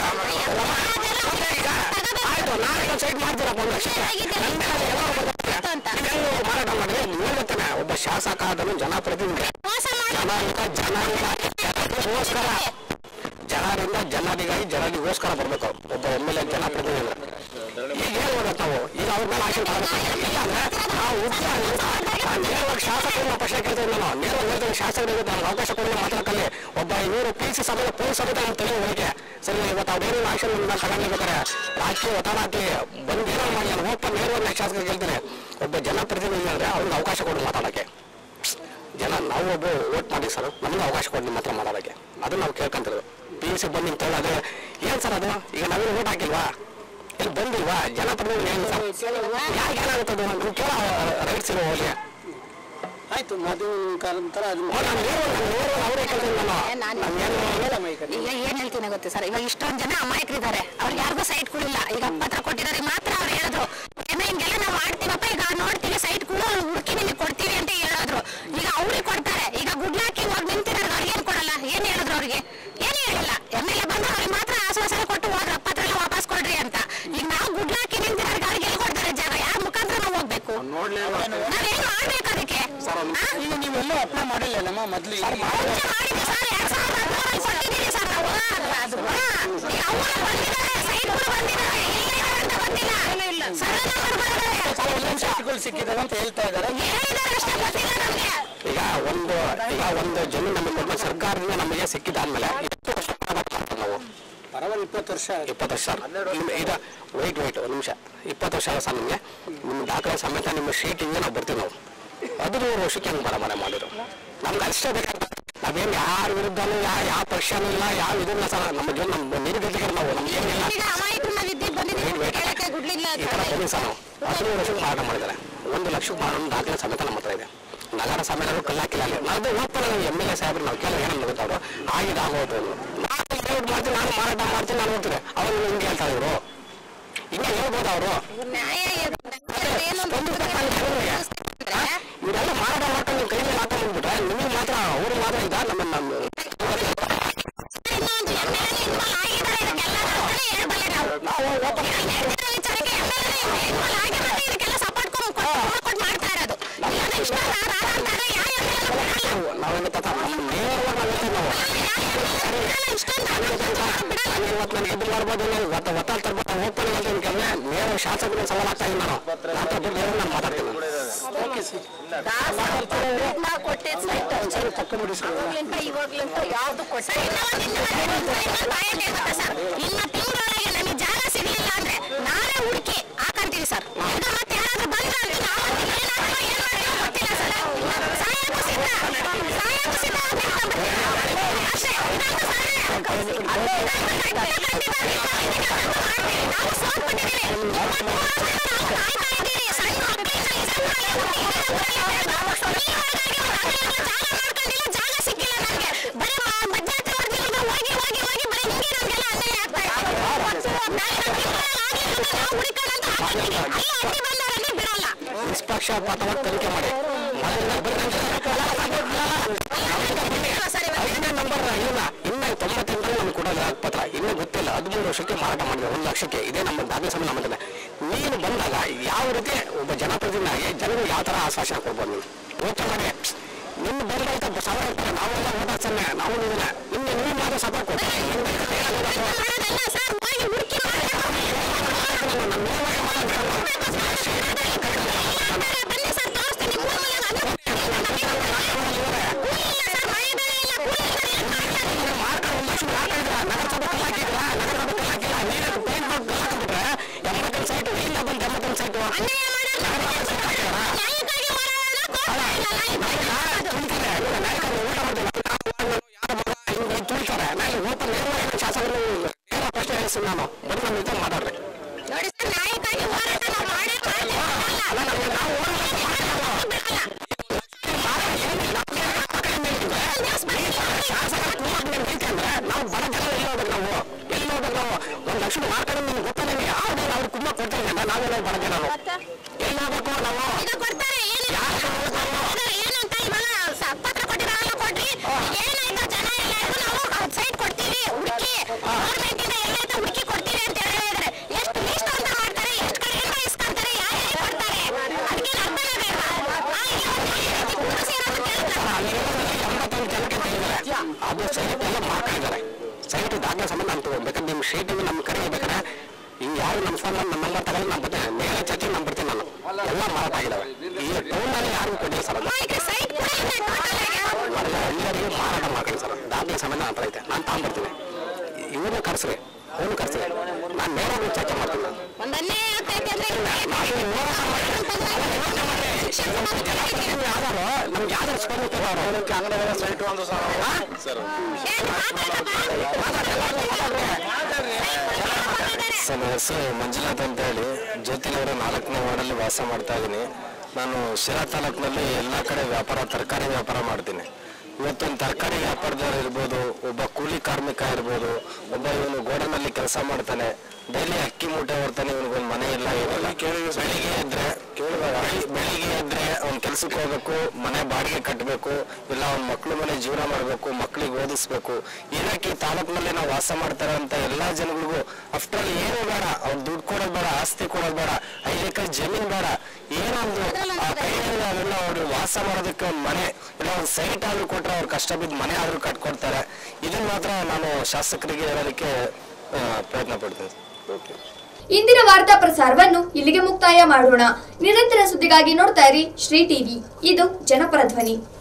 ಮತ್ತೆ ಈಗ ಆಯ್ತು ನಾಳೆ ಸೈಡ್ ಮಾಡ್ತೀರಪ್ಪ ಒಂದು ಲಕ್ಷ ನನ್ನ ಮೇಲೆ ಎಲ್ಲ ಬರ್ತಾರೆ. ಇದೆಲ್ಲ ಮಾರಾಟ ಮಾಡಿದ್ರೆ ನೀವು ಹೇಳ್ತಾನೆ ಒಬ್ಬ ಶಾಸಕ ಆದನು ಜನಪ್ರತಿನಿಧಿ ಮೋಸ ಮಾಡಿ ಜನರಿಂದ ಜನರಿಂದ ಜನರಿಗೋಸ್ಕರ ಜನರಿಂದ ಜನರಿಗಾಗಿ ಜನರಿಗೋಸ್ಕರ ಬರ್ಬೇಕು ಒಬ್ಬ ಎಮ್ ಎಲ್ ಎ ಜನಪ್ರತಿನಿಧಿ ಅಂದ್ರೆ. ಈಗ ಹೇಳ್ಬೋದು ನಾವು ಈಗ ಅವ್ರ ಮೇಲೆ ಆಕ್ಷನ್ ತಗೋಬೇಕು ಇಲ್ಲ ಅಂದ್ರೆ ನಾವು ಉತ್ತರ ನಾನು ನೇರವಾಗಿ ಶಾಸಕರನ್ನ ಪ್ರಶ್ನೆ ಕೇಳ್ತಾ ಇದ್ದೆ ನಾನು ನೇರವಾಗಿ ಹೇಳ್ತೇನೆ ಶಾಸಕರಿಗೆ ನನಗೆ ಅವಕಾಶ ಕೊಡಲಿ ಮಾತಾಡ್ಕೊಳ್ಳಿ ಒಬ್ಬ ಇವರು ಪಿ ಸಿ ಸಭೆ ಪೊಲೀಸ್ ಸಭೆ ನಮ್ಮ ತಲೆ ಹೋಗಿ ಸರಿ ಇವತ್ತು ಅವ್ರೇನು ಆಕ್ಷನ್ ಮೇಲೆ ತಗೊಂಡಿರ್ಬೇಕಾರೆ ರಾಜಕೀಯ ಒತ್ತಡ ಹಾಕಿ ಬಂದು ಏನೋ ಮಾಡಿ ನಾನು ಹೋಗ್ತಾ ನೇರವಾಗಿ ಶಾಸಕರಿಗೆ ಹೇಳ್ತೇನೆ ಒಬ್ಬ ಜನಪ್ರತಿನಿಧಿ ಅಂದ್ರೆ ಅವ್ರಿಗೆ ಅವಕಾಶ ಕೊಡಿ ಮಾತಾಡೋಕ್ಕೆ ಜನ ನಾವು ಒಬ್ಬ ವೋಟ್ ಮಾಡಿ ಸರ್ ನಮ್ಗೆ ಅವಕಾಶ ಕೊಡಿ ನಿಮ್ಮ ಹತ್ರ ಮಾತಾಡೋಕ್ಕೆ ಅದನ್ನ ನಾವು ಕೇಳ್ಕೊಂತಿರೋದು ಪಿ ಯು ಸಿ ಬಂದು ನಿಂತು ಹೇಳೋದು ಏನ್ ಸರ್ ಅದು ಈಗ ನಾವೇನು ವೋಟ್ ಹಾಕಿಲ್ವಾ ಇಲ್ಲಿ ಬಂದಿಲ್ವಾ ಜನಪ್ರತಿನಿಧಿ ಏನು ಸರ್ ಯಾಕೆ ಏನಾಗುತ್ತದು ನೀವು ಕೇಳೋ ರೈಟ್ಸ್ ಇರೋ ಹೋಗಿ ಆಯ್ತು ಮದುವೆ ಮುಖಾಂತರ ಅದನ್ನ ನಾನು ನೇರವಾಗಿ ನೇರವಾಗಿ ಅವರೇ ಕೇಳ್ತೀನಿ ನಾನು ನಾನು- ನಮ್ಗೇನು ಹೇಳಮ್ಮ ಈಗ ಈಗ ಏನ್ ಹೇಳ್ತೀನಿ ಗೊತ್ತಾ ಸರ್ ಇವಾಗ ಇಷ್ಟೊಂದು ಜನ ಅಮಾಯಕರಿದ್ದಾರೆ ಅವ್ರಿಗೆ ಯಾರಿಗೂ ಸೈಟ್ ಕೊಡಿಲ್ಲ ಈಗ ಪತ್ರ ಕೊಟ್ಟಿದ್ದಾರೆ ಮಾತ್ರ ಅವ್ರು ಹೇಳಿದ್ರು ಏನೋ ಹಿಂಗೆಲ್ಲ ನಾವು ಮಾಡ್ತೀವಪ್ಪ ಈಗ ನೋಡ್ತೀವಿ ಸೈಟ್ ಕೂಡ ಹುಡುಕಿ ನಿಮಗೆ ಕೊಡ್ತೀವಿ ಅಂತ ಹೇಳಿದ್ರು ಈಗ ಅವ್ರಿಗೆ ಕೊಡ್ತಾರೆ ಈಗ ಗುಡ್ಲಾಕಿ ಹೋಗಿ ನಿಂತಿರೋರು ಅವ್ರಿಗೆ ಏನ್ ಕೊಡಲ್ಲ ಏನ್ ಹೇಳಿದ್ರು ಅವ್ರಿಗೆ ಏನು ಹೇಳಿಲ್ಲ ಎಮ್ ಎಲ್ ಎ ಬಂದು ಅವ್ರಿಗೆ ಮಾತ್ರ ಆಶ್ವಾಸನೆ ಕೊಟ್ಟು ಹೋದ್ರ ಪತ್ರ ಎಲ್ಲ ವಾಪಸ್ ಕೊಡ್ರಿ ಅಂತ ಈಗ ನಾವು ಗುಡ್ಲಾಕಿ ನಿಂತಿರೋರಿಗೆ ಅವ್ರಿಗೆ ಎಲ್ಲಿ ಕೊಡ್ತಾರೆ ಜಾಗ ಯಾರ ಮುಖಾಂತರ ನಾವು ಹೋಗ್ಬೇಕು ನಾವೇನು ಮಾಡ್ಬೇಕು ಅದಕ್ಕೆ ಆ? ಈಗ ನೀವೆಲ್ಲೂ ಅಪ್ಲೈ ಮಾಡಿಲ್ಲಮ್ಮ ಮೊದ್ಲು ಈಗ ಮುಂಚೆ ಮಾಡಿದ್ವಿ ಸರ್, ಎರಡ್ ಸಾವಿರದ ಹದಿಮೂರಲ್ಲಿ ಕೊಟ್ಟಿದ್ದೀವಿ ಸರ್ ನಾವು. ಅದು, ಹಾ. ಈಗ ಅವ್ರು ಬಂದಿದ್ದಾರೆ, ಸೈಟ್ಗಳು ಬಂದಿದ್ದಾರೆ, ಎಲ್ಲಿದ್ದಾರೆ ಅಂತ ಗೊತ್ತಿಲ್ಲ. ಸರ್ವೆ ನಂಬರ್ ಬಂದಿದೆ. ಸೈಟ್ಗಳು ಸಿಕ್ಕಿದಾವೆ ಅಂತ ಹೇಳ್ತಾ ಇದ್ದಾರೆ ಹೇಳಿದ್ದಾರೆ ಅಷ್ಟೇ ಗೊತ್ತಿಲ್ಲ ನಮ್ಗೆ. ಈಗ ಒಂದು ಈಗ ಒಂದು ಜಮೀನು ನಮಗೆ ಕೊಟ್ಟು ಸರ್ಕಾರದಿಂದ ನಮಗೆ ಸಿಕ್ಕಿದಾದ್ಮೇಲೆ ಎಷ್ಟು ವರ್ಷ ಮಾಡ್ಬೇಕು ನಾವು ಸುಮಾರು ಇಪ್ಪತ್ತು ವರ್ಷ ಆಯ್ತು. ಇಪ್ಪತ್ತು ವರ್ಷ ನಿಮ್ಮ ಈಗ ವೆಯ್ಟ್ ವೆಯ್ಟ್ ಒಂದು ನಿಮಿಷ ಇಪ್ಪತ್ತು ವರ್ಷ ಆಗ ಸರ್ ನಿಮಗೆ ನಿಮ್ಮ ದಾಖಲೆ ಸಮೇತ ನಿಮ್ಮ ಶೀಟಿಂಗೆ ನಾವು ಬರ್ತೀವಿ ನಾವು ಹದಿಮೂರು ವರ್ಷಕ್ಕೆ ಹೆಂಗೆ ಬಡ ಮನೆ ಮಾಡಿದ್ರು ನಮ್ಗೆ ಅಷ್ಟೇ ಬೇಕಂತ ನಾವೇನು ಯಾರ ವಿರುದ್ಧನೂ ಯಾವ ಯಾವ ಪಕ್ಷನೂ ಇಲ್ಲ ಯಾವ ಇದನ್ನ ಸರ್ ನಮ್ಮ ಜೀವನ ನಮ್ಮ ನಿರ್ಗತಿಗೆ ನಾವು ನಮ್ಗೆ ಏನಿಲ್ಲ ಈ ಥರ ಬನ್ನಿ ಸರ್ ನಾವು ಹದಿಮೂರು ವರ್ಷಕ್ಕೆ ಮಾರಾಟ ಮಾಡಿದ್ದಾರೆ ಒಂದು ಲಕ್ಷಕ್ಕೆ ಮಾರಾಟ ದಾಖಲೆ ಸಮೇತ ನಮ್ಮ ಹತ್ರ ಇದೆ ನಗರ ಸಮೇತ ಕಲ್ಲಾಕಿಲ್ಲ ಅಲ್ಲಿ ನಾವು ಓದ್ತಾರೆ ಎಮ್ ಎಲ್ ಎ ಸಾಹೇಬ್ರು ನಾವು ಕೇಳಿ ಏನೋ ಗೊತ್ತವ್ರು ಆಗಿದೆ ಆಗೋದು ನಾನು ಲೇಔಟ್ ಮಾಡ್ತೀನಿ ನಾನು ಮಾರಾಟ ಮಾಡ್ತೀನಿ ನಾನು ಹೋಗ್ತೀನಿ ಅವ್ರು ಹಿಂಗೆ ಹೇಳ್ತಾ ಇದ್ರು ಹಿಂಗೆ ಹೇಳ್ಬೋದು ಅವರು ಇವರೆಲ್ಲ ಮಾರಾಟ ಮಾಡ್ಕೊಂಡು ಕೈ ಮೇಲೆ ಹಾಕೊಂಡ್ಬಿಟ್ರೆ ನಿಮಗೆ ಮಾತ್ರ ಅವರು ಮಾತ್ರ ಇದ್ದ ನಮ್ಮ ನಮ್ಮ ನಾವು ಓಪನ್ ನಾವೇನು ತಾತ ನಮ್ಮ ನೇರವಾಗಿ ನಾವು ಹೇಳ್ತೀವಿ ನಾವು ಇವತ್ತು ನಾನು ಎದ್ದು ಮಾಡ್ಬೋದು ನೀವು ಒತ್ತ ಒತ್ತಾಳ ತರ್ಬೋದು ಹೋಗ್ತಾನೆ ಅಂತ ಕೇಳಿದ್ರೆ ನೇರ ಶಾಸಕರ ಸವಾಲ್ ಆಗ್ತಾ ಇಲ್ಲ ನಾನು ನಾನು ದೊಡ್ಡ ನೇರ ನಾನು ಮಾತಾಡ್ತೀನಿ ಓಕೆ ಸರ್ ತಕ್ಕೊಂಬಿಡಿ ಸರ್ ಇವಾಗ್ಲಂತೂ ಯಾವ್ದು ಕೊಟ್ಟಿಲ್ಲ ಇನ್ನ ತಿಂಗಳೊಳಗೆ ನಮಗೆ ಜಾಗ ಸಿಗ್ಲಿಲ್ಲ ಅಂದ್ರೆ ನಾವೇ ಹುಡುಕಿ ಹಾಕಂತೀವಿ ಸರ್ ಈಗ ಮತ್ತೆ ಯಾರಾದ್ರೂ ಬಂದ್ರೆ ಅಂತ ನಾವಂತೂ ಏನಾಗ್ತೋ ಏನ್ ಮಾಡ್ತೀವೋ ಗೊತ್ತಿಲ್ಲ ಸರ್ ಸಾಯಕ್ಕೂ ಸಿದ್ಧ ಸಾಯಕ್ಕೂ ಸಿದ್ಧ ಅಂತ ಅಷ್ಟೇ ಇದೊಂದು ಸಹಾಯ. ನಾವು ಸೋತ್ಬಿಟ್ಟಿದ್ದೀವಿ. ಇಪ್ಪತ್ಮೂರು ವರ್ಷದಿಂದ ನಾವು ಕಾಯ್ತಾ ಇದ್ದೀವಿ. ಸಣ್ಣ ಮಕ್ಕಳಿಂದ ಈ ಸಣ್ಣ ಜಾಗ ಮಾಡ್ಕೊಂಡಿಲ್ಲ ಜಾಗ ಸಿಕ್ಕಿಲ್ಲ ನಮ್ಗೆ ಬರೀ ಮ- ಮಧ್ಯರಾತ್ರಿ ಹೊಡ್ದಿಲ್ಲ ಹೋಗಿ ಹೋಗಿ ಹೋಗಿ ಬರೀ ಹಿಂಗೆ ನಮ್ಗೆಲ್ಲ ಅನ್ಯಾಯ ಆಗ್ತಾ ಇದೆ ಮತ್ತು ನಾಳೆ ನಮ್ಮ ತಿಂಗಳಲ್ಲಿ ಆಗ್ಲಿಲ್ಲ ಅಂದ್ರೆ ನಾವು ಹುಡುಕೋಣಂತ ಹಾಕಿದ್ದೀವಿ. ಅಲ್ಲಿ ಅಡ್ಡಿ ಬಂದವರಲ್ಲಿ ಬಿಡಲ್ಲ ನಿಷ್ಪಕ್ಷಪಾತವಾಗಿ ತನಿಖೆ ಮಾಡಿ ಐದನೇ ನಂಬರ್ ಇಲ್ಲ ಇನ್ನು ತೊಂಬತ್ತೆಂಟರಲ್ಲಿ ನಮ್ಗೆ ಕೊಡೋದು ಪತ್ರ ಇನ್ನೂ ಗೊತ್ತಿಲ್ಲ ಹದಿಮೂರು ವರ್ಷಕ್ಕೆ ಮಾರಾಟ ಮಾಡಿದೆ ಒಂದು ಲಕ್ಷಕ್ಕೆ ಇದೇ ನಮ್ಮ ದಾಖಲೆ ಸಮಯ ನಮ್ಮ ಹತ್ರ. ನೀನು ಬಂದಾಗ ಯಾವ ರೀತಿ ಒಬ್ಬ ಜನಪ್ರತಿನಿಧಿಯಾಗಿ ಜನರು ಯಾವ ಥರ ಆಶ್ವಾಸನೆ ಕೊಡ್ಬೋದು ನೀವು ಯೋಚನೆ ಮಾಡಿ ನಿನ್ನ ಬೆಂಬಲಿತ ಸಾವಿರ ಇರ್ತಾರೆ ನಾವೆಲ್ಲ ಓದಾಡ್ಸಲ್ಲ ನಾವು ನೀವಿಲ್ಲ ನಿಮ್ಗೆ ನೀವು ಮಾತ್ರ ಸಪೋರ್ಟ್ ಕೊಡಿ ಮಾಡೋದಲ್ಲ ಸರ್ ಹೋಗಿ ಹುಡುಕಿ ಬನ್ನಿ ಸರ್ ತೋರಿಸ್ತೀನಿ ಮೂರು ಮನೆ ಅದು ಕೂಲಿಲ್ಲ ಸರ್ ಮಳೆ ಬೆಳೆ ಇಲ್ಲ ಕೂಲಿಲ್ಲ ಏನ್ ಮಾಡ್ತಾರೆ ಅನ್ಯಾಯ ಮಾಡಲ್ಲ ನ್ಯಾಯಕ್ಕಾಗಿ ಹೋರಾಡೋಣ ಕೋರ್ಟ್ ಇಲ್ಲ ಮಾತಾಡ್ರಿ ನೋಡಿ ಸರ್ ನ್ಯಾಯಕ್ಕಾಗಿ ಹೋರಾಟ ನಾವು ಮಾಡೇ ಮಾಡ್ತೀವಿ ನಾವು ಬಡ ಜನ ಎಲ್ಲಿ ಹೋಗ್ಬೇಕು ನಾವು ಎಲ್ಲಿ ಹೋಗ್ಬೇಕು ನಾವು ಒಂದು ಲಕ್ಷ ಮಾರ್ಕೊಂಡು ನಿಮ್ಗೆ ಗೊತ್ತಾನೆ ಯಾವ್ದು ಅವ್ರು ಕುಮ್ಮ ಕೊಡ್ತಾ ಇಲ್ಲ ನಾವೆಲ್ಲ ಬಡ ಜನ ನಾವು ಎಲ್ಲಿ ಹೋಗ್ಬೇಕು ನಾವು ಇದು ಕೊಡ್ತಾರೆ ಏನಿಲ್ಲ ಇದು ಏನು ಅಂತ ಇವಾಗ ಸ- ಪತ್ರ ಕೊಟ್ಟಿರಲ್ಲ ಕೊಡ್ರಿ ಏನಾಯ್ತು ಜನ ಎಲ್ಲ ಇದ್ರು ನಾವು ಸೈಟ್ ಕೊಡ್ತೀವಿ ಹುಡುಕಿ ಗೌರ್ಮೆಂಟ್ ಇಂದ ಎಲ್ಲಾಯ್ತು ಹುಡುಕಿ ಕೊಡ್ತೀವಿ ಅಂತ ಹೇಳಿದ್ರೆ ಎಷ್ಟು ಲೀಸ್ಟ್ ಅಂತ ಮಾಡ್ತಾರೆ ಎಷ್ಟು ಕಡೆಯಿಂದ ಇಸ್ಕೊಂತಾರೆ ಯಾರ್ಯಾರು ಕೊಡ್ತಾರೆ ಅದಕ್ಕೆ ಅರ್ಥನೇ ಬೇಡ ಆ, ಇಲ್ಲಿ ಒಂದು ಈ ರೀತಿ ಕೂರಿಸಿ ಏನಾದ್ರು ಕೇಳ್ತಾರೆ. ಎಂಬತ್ತೊಂದು ಜನಕ್ಕೆ ತೆಗೆದಿದ್ದಾರೆ ಅದು ಸೈಟ್ ಎಲ್ಲ ಮಾಡ್ಕೊಂಡಿದ್ದಾರೆ ಸೈಟ್ ದಾಖಲೆ ಸಂಬಂಧ ಅಂತ ಬೇಕಾದ್ರೆ ನಿಮ್ಮ ಶೀಟಿಗೆ ನಮ್ಮ ಕಡೆ ಬೇಕಾದ್ರೆ ಹಿಂಗೆ ಯಾರು ನಮ್ಮ ಫೋನ್ ನಮ್ಮ ನಂಬರ್ ತಗೊಂಡು ನಾನು ಬರ್ತೀನಿ ನೇರ ಚರ್ಚೆ ನಾನು ಬರ್ತೀನಿ ನಾನು ಎಲ್ಲ ಮಾರಾಟ ಆಗಿದ್ದಾವೆ ಈ ಟೌನಲ್ಲಿ ಯಾರು ಕೊಟ್ಟಿಲ್ಲ ಸರ್ ಅದು ಈಗ ಸೈಟ್ ಕೂಡ ಇಲ್ಲ ಟೋಟಲ್ ಆಗಿ ಎಲ್ಲ ಎಲ್ಲರಿಗೂ ಮಾರಾಟ ಮಾಡ್ಕೊಳ್ಳಿ ಸರ್ ದಾಖಲೆ ಸಂಬಂಧ ಅಂತ ಐತೆ ನಾನು ತಗೊಂಡ್ಬರ್ತೀನಿ ಇವ್ರನ್ನ ಕರ್ಸ್ರಿ ಅವ್ನು ಕರ್ಸ್ರಿ ನಾನು ನೇರವಾಗಿ ಚರ್ಚೆ ಮಾಡ್ತೀನಿ ನಾನು ಒಂದ್ ಅನ್ಯಾಯ ಆಗ್ತೈತೆ ಅಂದ್ರೆ ಶಿಕ್ಷಣ ಯಾವ್ದಾರು ನಮ್ಗೆ ಯಾವ್ದಾರು ಸ್ಪರ್ಧೆ ಅವರು ಅಂಗಡಿಗಳ ಸೈಟ್ ಒಂದು ನನ್ನ ಹೆಸರು ಮಂಜುನಾಥ್ ಅಂತ ಹೇಳಿ ಜ್ಯೋತಿನಗರ ನಾಲ್ಕನೇ ವಾರ್ಡಲ್ಲಿ ವಾಸ ಮಾಡ್ತಾ ಇದ್ದೀನಿ ನಾನು ಶಿರಾ ತಾಲೂಕಿನಲ್ಲಿ ಎಲ್ಲ ಕಡೆ ವ್ಯಾಪಾರ ತರಕಾರಿ ವ್ಯಾಪಾರ ಮಾಡ್ತೀನಿ ಇವತ್ತೊಂದು ತರಕಾರಿ ವ್ಯಾಪಾರದವ್ರು ಇರ್ಬೋದು ಒಬ್ಬ ಕೂಲಿ ಕಾರ್ಮಿಕ ಇರ್ಬೋದು ಒಬ್ಬ ಇವನು ಗೋಡನಲ್ಲಿ ಕೆಲಸ ಮಾಡ್ತಾನೆ ಡೈಲಿ ಅಕ್ಕಿ ಮೂಟೆ ಹೊರ್ತಾನೆ ಇವನಿಗೊಂದು ಮನೆ ಇಲ್ಲ ಏನಿಲ್ಲ ಬೆಳಿಗ್ಗೆ ಎದ್ರೆ ಬೆಳಿ- ಬೆಳಿಗ್ಗೆ ಎದ್ರೆ ಅವ್ನ ಕೆಲ್ಸಕ್ಕೆ ಹೋಗ್ಬೇಕು ಮನೆ ಬಾಡಿಗೆ ಕಟ್ಟಬೇಕು ಇಲ್ಲ ಅವ್ನ ಮಕ್ಳು ಮನೆ ಜೀವನ ಮಾಡಬೇಕು ಮಕ್ಳಿಗೆ ಓದಿಸ್ಬೇಕು ಏನಕ್ಕೆ ಈ ತಾಲೂಕಿನಲ್ಲಿ ನಾವು ವಾಸ ಮಾಡ್ತಾರೆ ಅಂತ ಎಲ್ಲಾ ಜನಗಳಿಗೂ ಅಫ್ಟರ್ ಏನು ಬೇಡ ಅವ್ರು ದುಡ್ಡು ಕೊಡೋದು ಬೇಡ ಆಸ್ತಿ ಕೊಡೋದು ಬೇಡ ಐದು ಎಕರೆ ಜಮೀನ್ ಬೇಡ ಏನೊಂದು ಆ ಕೈಯಲ್ಲಿ ಅವೆಲ್ಲ ಅವ್ರು ವಾಸ ಮಾಡೋದಕ್ಕೆ ಒಂದು ಮನೆ ಇಲ್ಲ ಒಂದು ಸೈಟ್ ಆದ್ರೂ ಕೊಟ್ರೆ ಅವ್ರು ಕಷ್ಟ ಬಿದ್ದು ಮನೆ ಆದ್ರೂ ಕಟ್ಕೊಡ್ತಾರೆ ಇದನ್ನ ಮಾತ್ರ ನಾನು ಶಾಸಕರಿಗೆ ಹೇಳೋದಕ್ಕೆ ಆ, ಪ್ರಯತ್ನ ಪಡ್ತೀನಿ ಇಂದಿನ ವಾರ್ತಾ ಪ್ರಸಾರವನ್ನು ಇಲ್ಲಿಗೆ ಮುಕ್ತಾಯ ಮಾಡೋಣ ನಿರಂತರ ಸುದ್ದಿಗಾಗಿ ನೋಡ್ತಾ ಇರಿ ಶ್ರೀ ಟಿವಿ ಇದು ಜನಪರ ಧ್ವನಿ